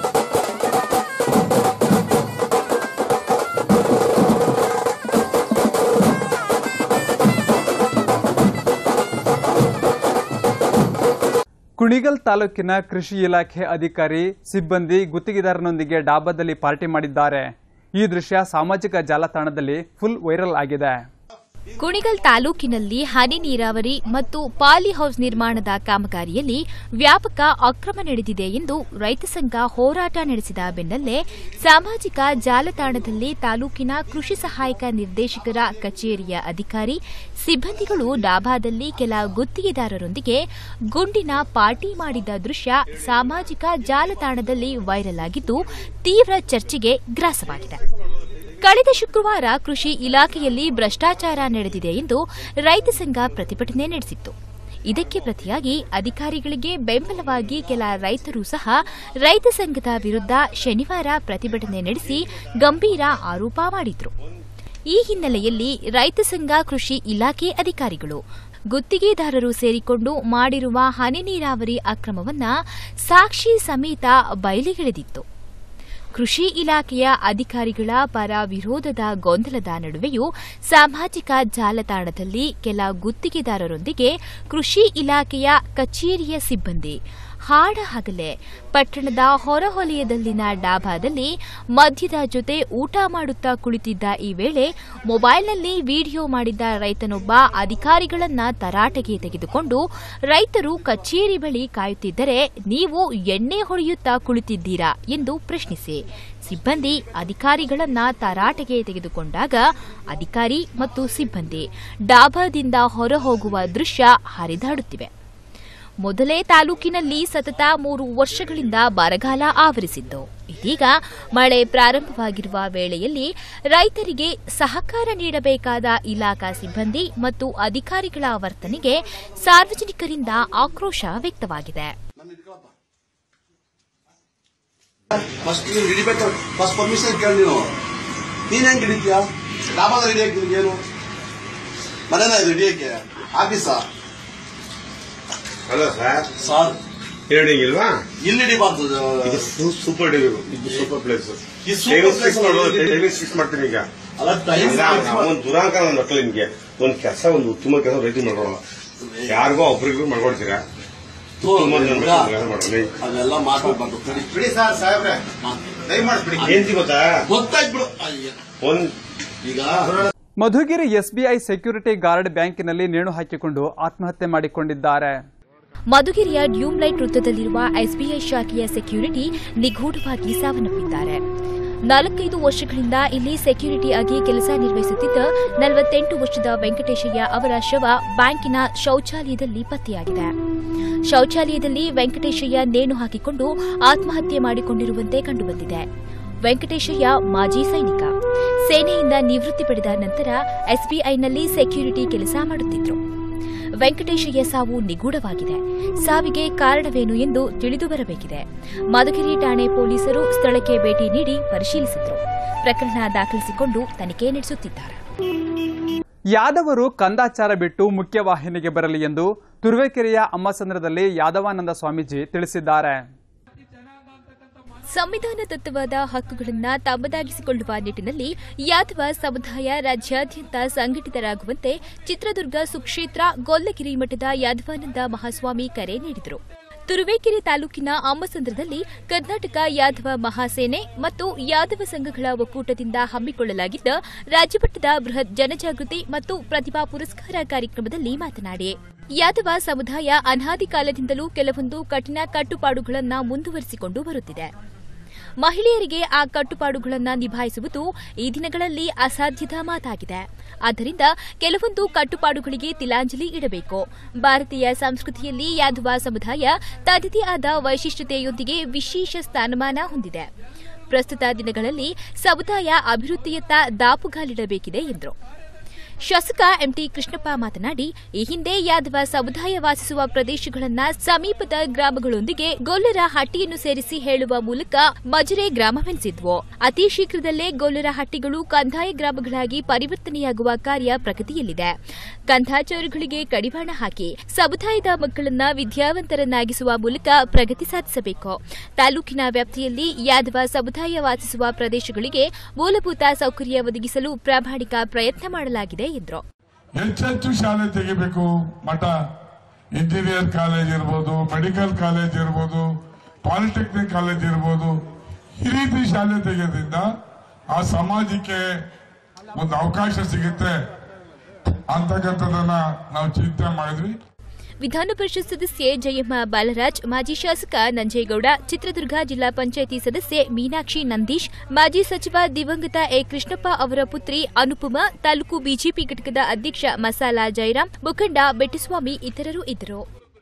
ಕುಣಿಗಲ್ ತಾಲೂಕಿನ ಕೃಷಿ ಇಲಾಖೆ ಅಧಿಕಾರಿ ಸಿಬ್ಬಂದಿ ಗುತ್ತಿಗೆದಾರನೊಂದಿಗೆ ಡಾಬಾದಲ್ಲಿ ಪಾರ್ಟಿ ಮಾಡಿದ್ದಾರೆ ಈ ದೃಶ್ಯ ಸಾಮಾಜಿಕ ಜಾಲತಾಣದಲ್ಲಿ ಫುಲ್ ವೈರಲ್ ಆಗಿದೆ ಕುಣಿಗಲ್ ತಾಲೂಕಿನಲ್ಲಿ ಹನಿ ನೀರಾವರಿ ಮತ್ತು ಪಾಲಿ ಹೌಸ್ ನಿರ್ಮಾಣದ ಕಾಮಗಾರಿಯಲ್ಲಿ ವ್ಯಾಪಕ ಅಕ್ರಮ ನಡೆದಿದೆ ಎಂದು ರೈತ ಸಂಘ ಹೋರಾಟ ನಡೆಸಿದ ಬೆನ್ನಲ್ಲೇ ಸಾಮಾಜಿಕ ಜಾಲತಾಣದಲ್ಲಿ ತಾಲೂಕಿನ ಕೃಷಿ ಸಹಾಯಕ ನಿರ್ದೇಶಕರ ಕಚೇರಿಯ ಅಧಿಕಾರಿ ಸಿಬ್ಬಂದಿಗಳು ಡಾಬಾದಲ್ಲಿ ಕೆಲ ಗುತ್ತಿಗೆದಾರರೊಂದಿಗೆ ಗುಂಡಿನ ಪಾರ್ಟಿ ಮಾಡಿದ ದೃಶ್ಯ ಸಾಮಾಜಿಕ ಜಾಲತಾಣದಲ್ಲಿ ವೈರಲ್ ಆಗಿದ್ದು ತೀವ್ರ ಚರ್ಚೆಗೆ ಗ್ರಾಸವಾಗಿದೆ ಕಳೆದ ಶುಕ್ರವಾರ ಕೃಷಿ ಇಲಾಖೆಯಲ್ಲಿ ಭ್ರಷ್ಟಾಚಾರ ನಡೆದಿದೆ ಎಂದು ರೈತ ಸಂಘ ಪ್ರತಿಭಟನೆ ನಡೆಸಿತ್ತು ಇದಕ್ಕೆ ಪ್ರತಿಯಾಗಿ ಅಧಿಕಾರಿಗಳಿಗೆ ಬೆಂಬಲವಾಗಿ ಕೆಲ ರೈತರು ಸಹ ರೈತ ಸಂಘದ ವಿರುದ್ಧ ಶನಿವಾರ ಪ್ರತಿಭಟನೆ ನಡೆಸಿ ಗಂಭೀರ ಆರೋಪ ಮಾಡಿದ್ರು ಈ ಹಿನ್ನೆಲೆಯಲ್ಲಿ ರೈತ ಸಂಘ ಕೃಷಿ ಇಲಾಖೆ ಅಧಿಕಾರಿಗಳು ಗುತ್ತಿಗೆದಾರರು ಸೇರಿಕೊಂಡು ಮಾಡಿರುವ ಹನಿ ನೀರಾವರಿ ಅಕ್ರಮವನ್ನ ಸಾಕ್ಷಿ ಸಮೇತ ಬಯಲಿಗೆಳೆದಿತ್ತು ಕೃಷಿ ಇಲಾಖೆಯ ಅಧಿಕಾರಿಗಳ ಪರ ವಿರೋಧದ ಗೊಂದಲದ ನಡುವೆಯೂ ಸಾಮಾಜಿಕ ಜಾಲತಾಣದಲ್ಲಿ ಕೆಲ ಗುತ್ತಿಗೆದಾರರೊಂದಿಗೆ ಕೃಷಿ ಇಲಾಖೆಯ ಕಚೇರಿಯ ಸಿಬ್ಬಂದಿ ಹಾಡ ಹಗಲೆ ಪಟ್ಟಣದ ಹೊರವಲಯದಲ್ಲಿನ ಡಾಬಾದಲ್ಲಿ ಮದ್ಯದ ಜೊತೆ ಊಟ ಮಾಡುತ್ತಾ ಕುಳಿತಿದ್ದ ಈ ವೇಳೆ ಮೊಬೈಲ್ನಲ್ಲಿ ವಿಡಿಯೋ ಮಾಡಿದ್ದ ರೈತನೊಬ್ಬ ಅಧಿಕಾರಿಗಳನ್ನ ತರಾಟೆಗೆ ತೆಗೆದುಕೊಂಡು ರೈತರು ಕಚೇರಿ ಬಳಿ ಕಾಯುತ್ತಿದ್ದರೆ ನೀವು ಎಣ್ಣೆ ಹೊಡೆಯುತ್ತಾ ಕುಳಿತಿದ್ದೀರಾ ಎಂದು ಪ್ರಶ್ನಿಸಿ ಸಿಬ್ಬಂದಿ ಅಧಿಕಾರಿಗಳನ್ನ ತರಾಟೆಗೆ ತೆಗೆದುಕೊಂಡಾಗ ಅಧಿಕಾರಿ ಮತ್ತು ಸಿಬ್ಬಂದಿ ಡಾಬಾದಿಂದ ಹೊರಹೋಗುವ ದೃಶ್ಯ ಹರಿದಾಡುತ್ತಿವೆ ಮೊದಲೇ ತಾಲೂಕಿನಲ್ಲಿ ಸತತ ಮೂರು ವರ್ಷಗಳಿಂದ ಬರಗಾಲ ಆವರಿಸಿದ್ದು ಇದೀಗ ಮಳೆ ಪ್ರಾರಂಭವಾಗಿರುವ ವೇಳೆಯಲ್ಲಿ ರೈತರಿಗೆ ಸಹಕಾರ ನೀಡಬೇಕಾದ ಇಲಾಖಾ ಸಿಬ್ಬಂದಿ ಮತ್ತು ಅಧಿಕಾರಿಗಳ ವರ್ತನೆಗೆ ಸಾರ್ವಜನಿಕರಿಂದ ಆಕ್ರೋಶ ವ್ಯಕ್ತವಾಗಿದೆ ಫಸ್ಟ್ ನೀನು ಹಿಡಿಬೇಕು ಫಸ್ಟ್ ಪರ್ಮಿಷನ್ ಕೇಳಿ ನೀನು ನೀನ್ ಹೆಂಗ್ ಹಿಡಿತೀಯ ಲಾಭದ ಹಿಡಿಯಕ್ಕೆ ನಿನ್ಗೇನು ಮನೇನ ಇದು ಹಿಡಿಯಕ್ಕೆ ಆಫೀಸಾ ಅಲ್ಲ ಸರ್ ಸರ್ ಹೇಳಿಂಗಿಲ್ವಾ ಇಲ್ಲಿ ಹಿಡಿಬಾರ್ದು ಇದು ಸೂಪರ್ ಹಿಡಿಬೇಕು ಇದು ಸೂಪರ್ ಪ್ಲೇಸ್ ಇದು super place ಅಲ್ಲ, ಇದು- ಟೈಮಿಂಗ್ ಫಿಕ್ಸ್ ಮಾಡ್ತೀನಿ ಈಗ ಅಲ್ಲ, time fix ಮಾಡ್- ಒಂದು ದುರಾಂಕ ನನ್ನ ಮಕ್ಕಳು ನಿಮ್ಗೆ ಒಂದು ಕೆಲಸ ಒಂದು ಉತ್ತಮ ಕೆಲಸ ರೈತ ಮಾಡ್ಕೊಳಲ್ಲ ಯಾರಿಗೋ ಒಬ್ರಿಗೂ ಮಾಡ್ಕೊಡ್ತೀರಾ ಉತ್ತಮ ನನ್ನ ಮಕ್ಳು ಕೆಲಸ ಮಾಡೋಣ ಅದೆಲ್ಲ ಮಾತಾಡ್ಬಾರ್ದು ಬಿಡಿ ಬಿಡಿ ಸರ್ ಸಾಹೇಬ್ರೆ ದಯಮಾಡಿ ಬಿಡಿ ಏನ್ತಿ ಗೊತ್ತಾ ಗೊತ್ತಾಯ್ತು ಬಿಡು ಅಯ್ಯ. ಒಂದ್ ಈಗ ಮಧುಗಿರಿ ಎಸ್ಬಿಐ ಸೆಕ್ಯೂರಿಟಿ ಗಾರ್ಡ್ ಬ್ಯಾಂಕಿನಲ್ಲಿ ನೇಣು ಹಾಕಿಕೊಂಡು ಆತ್ಮಹತ್ಯೆ ಮಾಡಿಕೊಂಡಿದ್ದಾರೆ ಮಧುಗಿರಿಯ ಡ್ಯೂಮ್ಲೈಟ್ ವೃತ್ತದಲ್ಲಿರುವ ಎಸ್ಬಿಐ ಶಾಖೆಯ ಸೆಕ್ಯೂರಿಟಿ ನಿಗೂಢವಾಗಿ ಸಾವನ್ನಪ್ಪಿದ್ದಾರೆ ನಾಲ್ಕೈದು ವರ್ಷಗಳಿಂದ ಇಲ್ಲಿ ಸೆಕ್ಯೂರಿಟಿ ಆಗಿ ಕೆಲಸ ನಿರ್ವಹಿಸುತ್ತಿದ್ದ ನಲವತ್ತೆಂಟು ವರ್ಷದ ವೆಂಕಟೇಶಯ್ಯ ಅವರ ಶವ ಬ್ಯಾಂಕಿನ ಶೌಚಾಲಯದಲ್ಲಿ ಪತ್ತೆಯಾಗಿದೆ ಶೌಚಾಲಯದಲ್ಲಿ ವೆಂಕಟೇಶಯ್ಯ ನೇಣು ಹಾಕಿಕೊಂಡು ಆತ್ಮಹತ್ಯೆ ಮಾಡಿಕೊಂಡಿರುವಂತೆ ಕಂಡುಬಂದಿದೆ ವೆಂಕಟೇಶಯ್ಯ ಮಾಜಿ ಸೈನಿಕ ಸೇನೆಯಿಂದ ನಿವೃತ್ತಿ ಪಡೆದ ನಂತರ ಎಸ್ಬಿಐನಲ್ಲಿ ಸೆಕ್ಯೂರಿಟಿ ಕೆಲಸ ಮಾಡುತ್ತಿದ್ರು ವೆಂಕಟೇಶಯ್ಯ ಸಾವು ನಿಗೂಢವಾಗಿದೆ ಸಾವಿಗೆ ಕಾರಣವೇನು ಎಂದು ತಿಳಿದು ಬರಬೇಕಿದೆ ಮಧುಗಿರಿ ಠಾಣೆ ಪೊಲೀಸರು ಸ್ಥಳಕ್ಕೆ ಭೇಟಿ ನೀಡಿ ಪರಿಶೀಲಿಸಿದರು ಪ್ರಕರಣ ದಾಖಲಿಸಿಕೊಂಡು ತನಿಖೆ ನಡೆಸುತ್ತಿದ್ದಾರೆ ಯಾದವರು ಕಂದಾಚಾರ ಬಿಟ್ಟು ಮುಖ್ಯವಾಹಿನಿಗೆ ಬರಲಿ ಎಂದು ತುರುವೇಕೆರೆಯ ಅಮ್ಮಸಂದ್ರದಲ್ಲಿ ಯಾದವಾನಂದ ಸ್ವಾಮೀಜಿ ತಿಳಿಸಿದ್ದಾರೆ ಸಂವಿಧಾನ ತತ್ವವಾದ ಹಕ್ಕುಗಳನ್ನು ತಮ್ಮದಾಗಿಸಿಕೊಳ್ಳುವ ನಿಟ್ಟಿನಲ್ಲಿ ಯಾದವ ಸಮುದಾಯ ರಾಜ್ಯಾದ್ಯಂತ ಸಂಘಟಿತರಾಗುವಂತೆ ಚಿತ್ರದುರ್ಗ ಸುಕ್ಷೇತ್ರ ಗೊಲ್ಲಗಿರಿ ಮಠದ ಯಾದವಾನಂದ ಮಹಾಸ್ವಾಮಿ ಕರೆ ನೀಡಿದರು ತುರುವೇಕೆರೆ ತಾಲೂಕಿನ ಅಮ್ಮಸಂದ್ರದಲ್ಲಿ ಕರ್ನಾಟಕ ಯಾದವ ಮಹಾಸೇನೆ ಮತ್ತು ಯಾದವ ಸಂಘಗಳ ಒಕ್ಕೂಟದಿಂದ ಹಮ್ಮಿಕೊಳ್ಳಲಾಗಿದ್ದ ರಾಜ್ಯಮಟ್ಟದ ಬೃಹತ್ ಜನಜಾಗೃತಿ ಮತ್ತು ಪ್ರತಿಭಾ ಪುರಸ್ಕಾರ ಕಾರ್ಯಕ್ರಮದಲ್ಲಿ ಮಾತನಾಡಿ ಯಾದವ ಸಮುದಾಯ ಅನಾದಿ ಕಾಲದಿಂದಲೂ ಕೆಲವೊಂದು ಕಠಿಣ ಕಟ್ಟುಪಾಡುಗಳನ್ನು ಮುಂದುವರಿಸಿಕೊಂಡು ಬರುತ್ತಿದೆ ಮಹಿಳೆಯರಿಗೆ ಆ ಕಟ್ಟುಪಾಡುಗಳನ್ನು ನಿಭಾಯಿಸುವುದು ಈ ದಿನಗಳಲ್ಲಿ ಅಸಾಧ್ಯದ ಮಾತಾಗಿದೆ ಆದ್ದರಿಂದ ಕೆಲವೊಂದು ಕಟ್ಟುಪಾಡುಗಳಿಗೆ ತಿಲಾಂಜಲಿ ಇಡಬೇಕು ಭಾರತೀಯ ಸಂಸ್ಕೃತಿಯಲ್ಲಿ ಯಾದವ ಸಮುದಾಯ ತನ್ನದೇ ಆದ ವೈಶಿಷ್ಟ್ಯತೆಯೊಂದಿಗೆ ವಿಶೇಷ ಸ್ಥಾನಮಾನ ಹೊಂದಿದೆ ಪ್ರಸ್ತುತ ದಿನಗಳಲ್ಲಿ ಸಮುದಾಯ ಅಭಿವೃದ್ಧಿಯತ್ತ ದಾಪುಗಾಲಿಡಬೇಕಿದೆ ಎಂದರು ಶಾಸಕ ಎಂಟಿ ಕೃಷ್ಣಪ್ಪ ಮಾತನಾಡಿ ಈ ಹಿಂದೆ ಯಾದವ ಸಮುದಾಯ ವಾಸಿಸುವ ಪ್ರದೇಶಗಳನ್ನ ಸಮೀಪದ ಗ್ರಾಮಗಳೊಂದಿಗೆ ಗೊಲ್ಲರ ಹಟ್ಟಿಯನ್ನು ಸೇರಿಸಿ ಹೇಳುವ ಮೂಲಕ ಮಜರೆ ಗ್ರಾಮವೆನಿಸಿದ್ವು ಅತಿ ಶೀಘ್ರದಲ್ಲೇ ಗೊಲ್ಲರ ಹಟ್ಟಿಗಳು ಕಂದಾಯ ಗ್ರಾಮಗಳಾಗಿ ಪರಿವರ್ತನೆಯಾಗುವ ಕಾರ್ಯ ಪ್ರಗತಿಯಲ್ಲಿದೆ ಕಂದಾಚಾರಗಳಿಗೆ ಕಡಿವಾಣ ಹಾಕಿ ಸಮುದಾಯದ ಮಕ್ಕಳನ್ನ ವಿದ್ಯಾವಂತರನ್ನಾಗಿಸುವ ಮೂಲಕ ಪ್ರಗತಿ ಸಾಧಿಸಬೇಕು ತಾಲೂಕಿನ ವ್ಯಾಪ್ತಿಯಲ್ಲಿ ಯಾದವ ಸಮುದಾಯ ವಾಸಿಸುವ ಪ್ರದೇಶಗಳಿಗೆ ಮೂಲಭೂತ ಸೌಕರ್ಯ ಒದಗಿಸಲು ಪ್ರಾಮಾಣಿಕ ಪ್ರಯತ್ನ ಮಾಡಲಾಗಿದೆ ಎಂದರು ಹೆಚ್ಚೆಚ್ಚು ಶಾಲೆ ತೆಗಿಬೇಕು ಮಠ ಇಂಜಿನಿಯರ್ ಕಾಲೇಜ್ ಇರ್ಬೋದು ಮೆಡಿಕಲ್ ಕಾಲೇಜ್ ಇರ್ಬೋದು ಪಾಲಿಟೆಕ್ನಿಕ್ ಕಾಲೇಜ್ ಇರ್ಬೋದು ಈ ರೀತಿ ಶಾಲೆ ತೆಗೆಯೋದ್ರಿಂದ ಆ ಸಮಾಜಕ್ಕೆ ಒಂದು ಅವಕಾಶ ಸಿಗುತ್ತೆ ಅಂತಕ್ಕಂಥದ್ದನ್ನ ನಾವು ಚಿಂತೆ ಮಾಡಿದ್ವಿ ವಿಧಾನ ಪರಿಷತ್ ಸದಸ್ಯೆ ಜಯಮ್ಮ ಬಾಲರಾಜ್ ಮಾಜಿ ಶಾಸಕ ನಂಜೇಗೌಡ ಚಿತ್ರದುರ್ಗ ಜಿಲ್ಲಾ ಪಂಚಾಯಿತಿ ಸದಸ್ಯೆ ಮೀನಾಕ್ಷಿ ನಂದೀಶ್ ಮಾಜಿ ಸಚಿವ ದಿವಂಗತ ಎ ಕೃಷ್ಣಪ್ಪ ಅವರ ಪುತ್ರಿ ಅನುಪಮಾ ತಾಲೂಕು ಬಿಜೆಪಿ ಘಟಕದ ಅಧ್ಯಕ್ಷ ಮಸಾಲಾ ಜಯರಾಮ್ ಮುಖಂಡ ಬೆಟ್ಟಸ್ವಾಮಿ ಇತರರು ಇದ್ದರು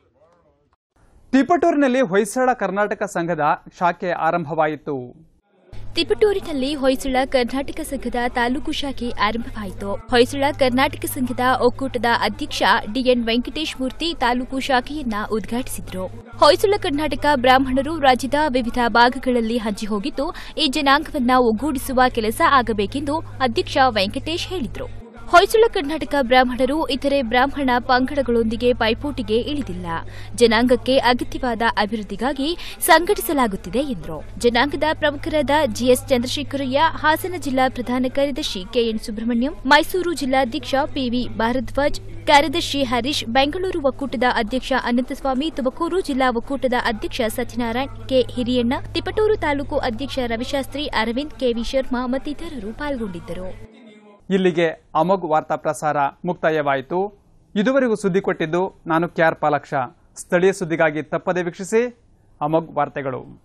ತಿಪಟೂರಿನಲ್ಲಿ ಹೊಯ್ಸಳ ಕರ್ನಾಟಕ ಸಂಘದ ಶಾಖೆ ಆರಂಭವಾಯಿತು ತಿಪಟೂರಿನಲ್ಲಿ ಹೊಯ್ಸಳ ಕರ್ನಾಟಕ ಸಂಘದ ತಾಲೂಕು ಶಾಖೆ ಆರಂಭವಾಯಿತು ಹೊಯ್ಸಳ ಕರ್ನಾಟಕ ಸಂಘದ ಒಕ್ಕೂಟದ ಅಧ್ಯಕ್ಷ ಡಿಎನ್ ವೆಂಕಟೇಶ್ ಮೂರ್ತಿ ತಾಲೂಕು ಶಾಖೆಯನ್ನ ಉದ್ಘಾಟಿಸಿದರು ಹೊಯ್ಸಳ ಕರ್ನಾಟಕ ಬ್ರಾಹ್ಮಣರು ರಾಜ್ಯದ ವಿವಿಧ ಭಾಗಗಳಲ್ಲಿ ಹಂಚಿ ಹೋಗಿದ್ದು ಈ ಜನಾಂಗವನ್ನ ಒಗ್ಗೂಡಿಸುವ ಕೆಲಸ ಆಗಬೇಕೆಂದು ಅಧ್ಯಕ್ಷ ವೆಂಕಟೇಶ್ ಹೇಳಿದರು ಹೊಯ್ಸಳ ಕರ್ನಾಟಕ ಬ್ರಾಹ್ಮಣರು ಇತರೆ ಬ್ರಾಹ್ಮಣ ಪಂಗಡಗಳೊಂದಿಗೆ ಪೈಪೋಟಿಗೆ ಇಳಿದಿಲ್ಲ ಜನಾಂಗಕ್ಕೆ ಅಗತ್ಯವಾದ ಅಭಿವೃದ್ಧಿಗಾಗಿ ಸಂಘಟಿಸಲಾಗುತ್ತಿದೆ ಎಂದರು ಜನಾಂಗದ ಪ್ರಮುಖರಾದ ಜಿಎಸ್ ಚಂದ್ರಶೇಖರಯ್ಯ ಹಾಸನ ಜಿಲ್ಲಾ ಪ್ರಧಾನ ಕಾರ್ಯದರ್ಶಿ ಕೆಎನ್ ಸುಬ್ರಹ್ಮಣ್ಯಂ ಮೈಸೂರು ಜಿಲ್ಲಾಧ್ಯಕ್ಷ ಪಿವಿ ಭಾರದ್ವಾಜ್ ಕಾರ್ಯದರ್ಶಿ ಹರೀಶ್ ಬೆಂಗಳೂರು ಒಕ್ಕೂಟದ ಅಧ್ಯಕ್ಷ ಅನಂತಸ್ವಾಮಿ ತುಮಕೂರು ಜಿಲ್ಲಾ ಒಕ್ಕೂಟದ ಅಧ್ಯಕ್ಷ ಸತ್ಯನಾರಾಯಣ್ ಕೆ ಹಿರಿಯಣ್ಣ ತಿಪಟೂರು ತಾಲೂಕು ಅಧ್ಯಕ್ಷ ರವಿಶಾಸ್ತ್ರಿ ಅರವಿಂದ್ ಕೆವಿ ಶರ್ಮಾ ಮತ್ತಿತರರು ಪಾಲ್ಗೊಂಡಿದ್ದರು ಇಲ್ಲಿಗೆ ಅಮೋಘ್ ವಾರ್ತಾ ಪ್ರಸಾರ ಮುಕ್ತಾಯವಾಯಿತು ಇದುವರೆಗೂ ಸುದ್ದಿ ಕೊಟ್ಟಿದ್ದು ನಾನು ಕ್ಯಾರ್ ಪಾಲಕ್ಷ ಸ್ಥಳೀಯ ಸುದ್ದಿಗಾಗಿ ತಪ್ಪದೆ ವೀಕ್ಷಿಸಿ ಅಮೋಘ್ ವಾರ್ತೆಗಳು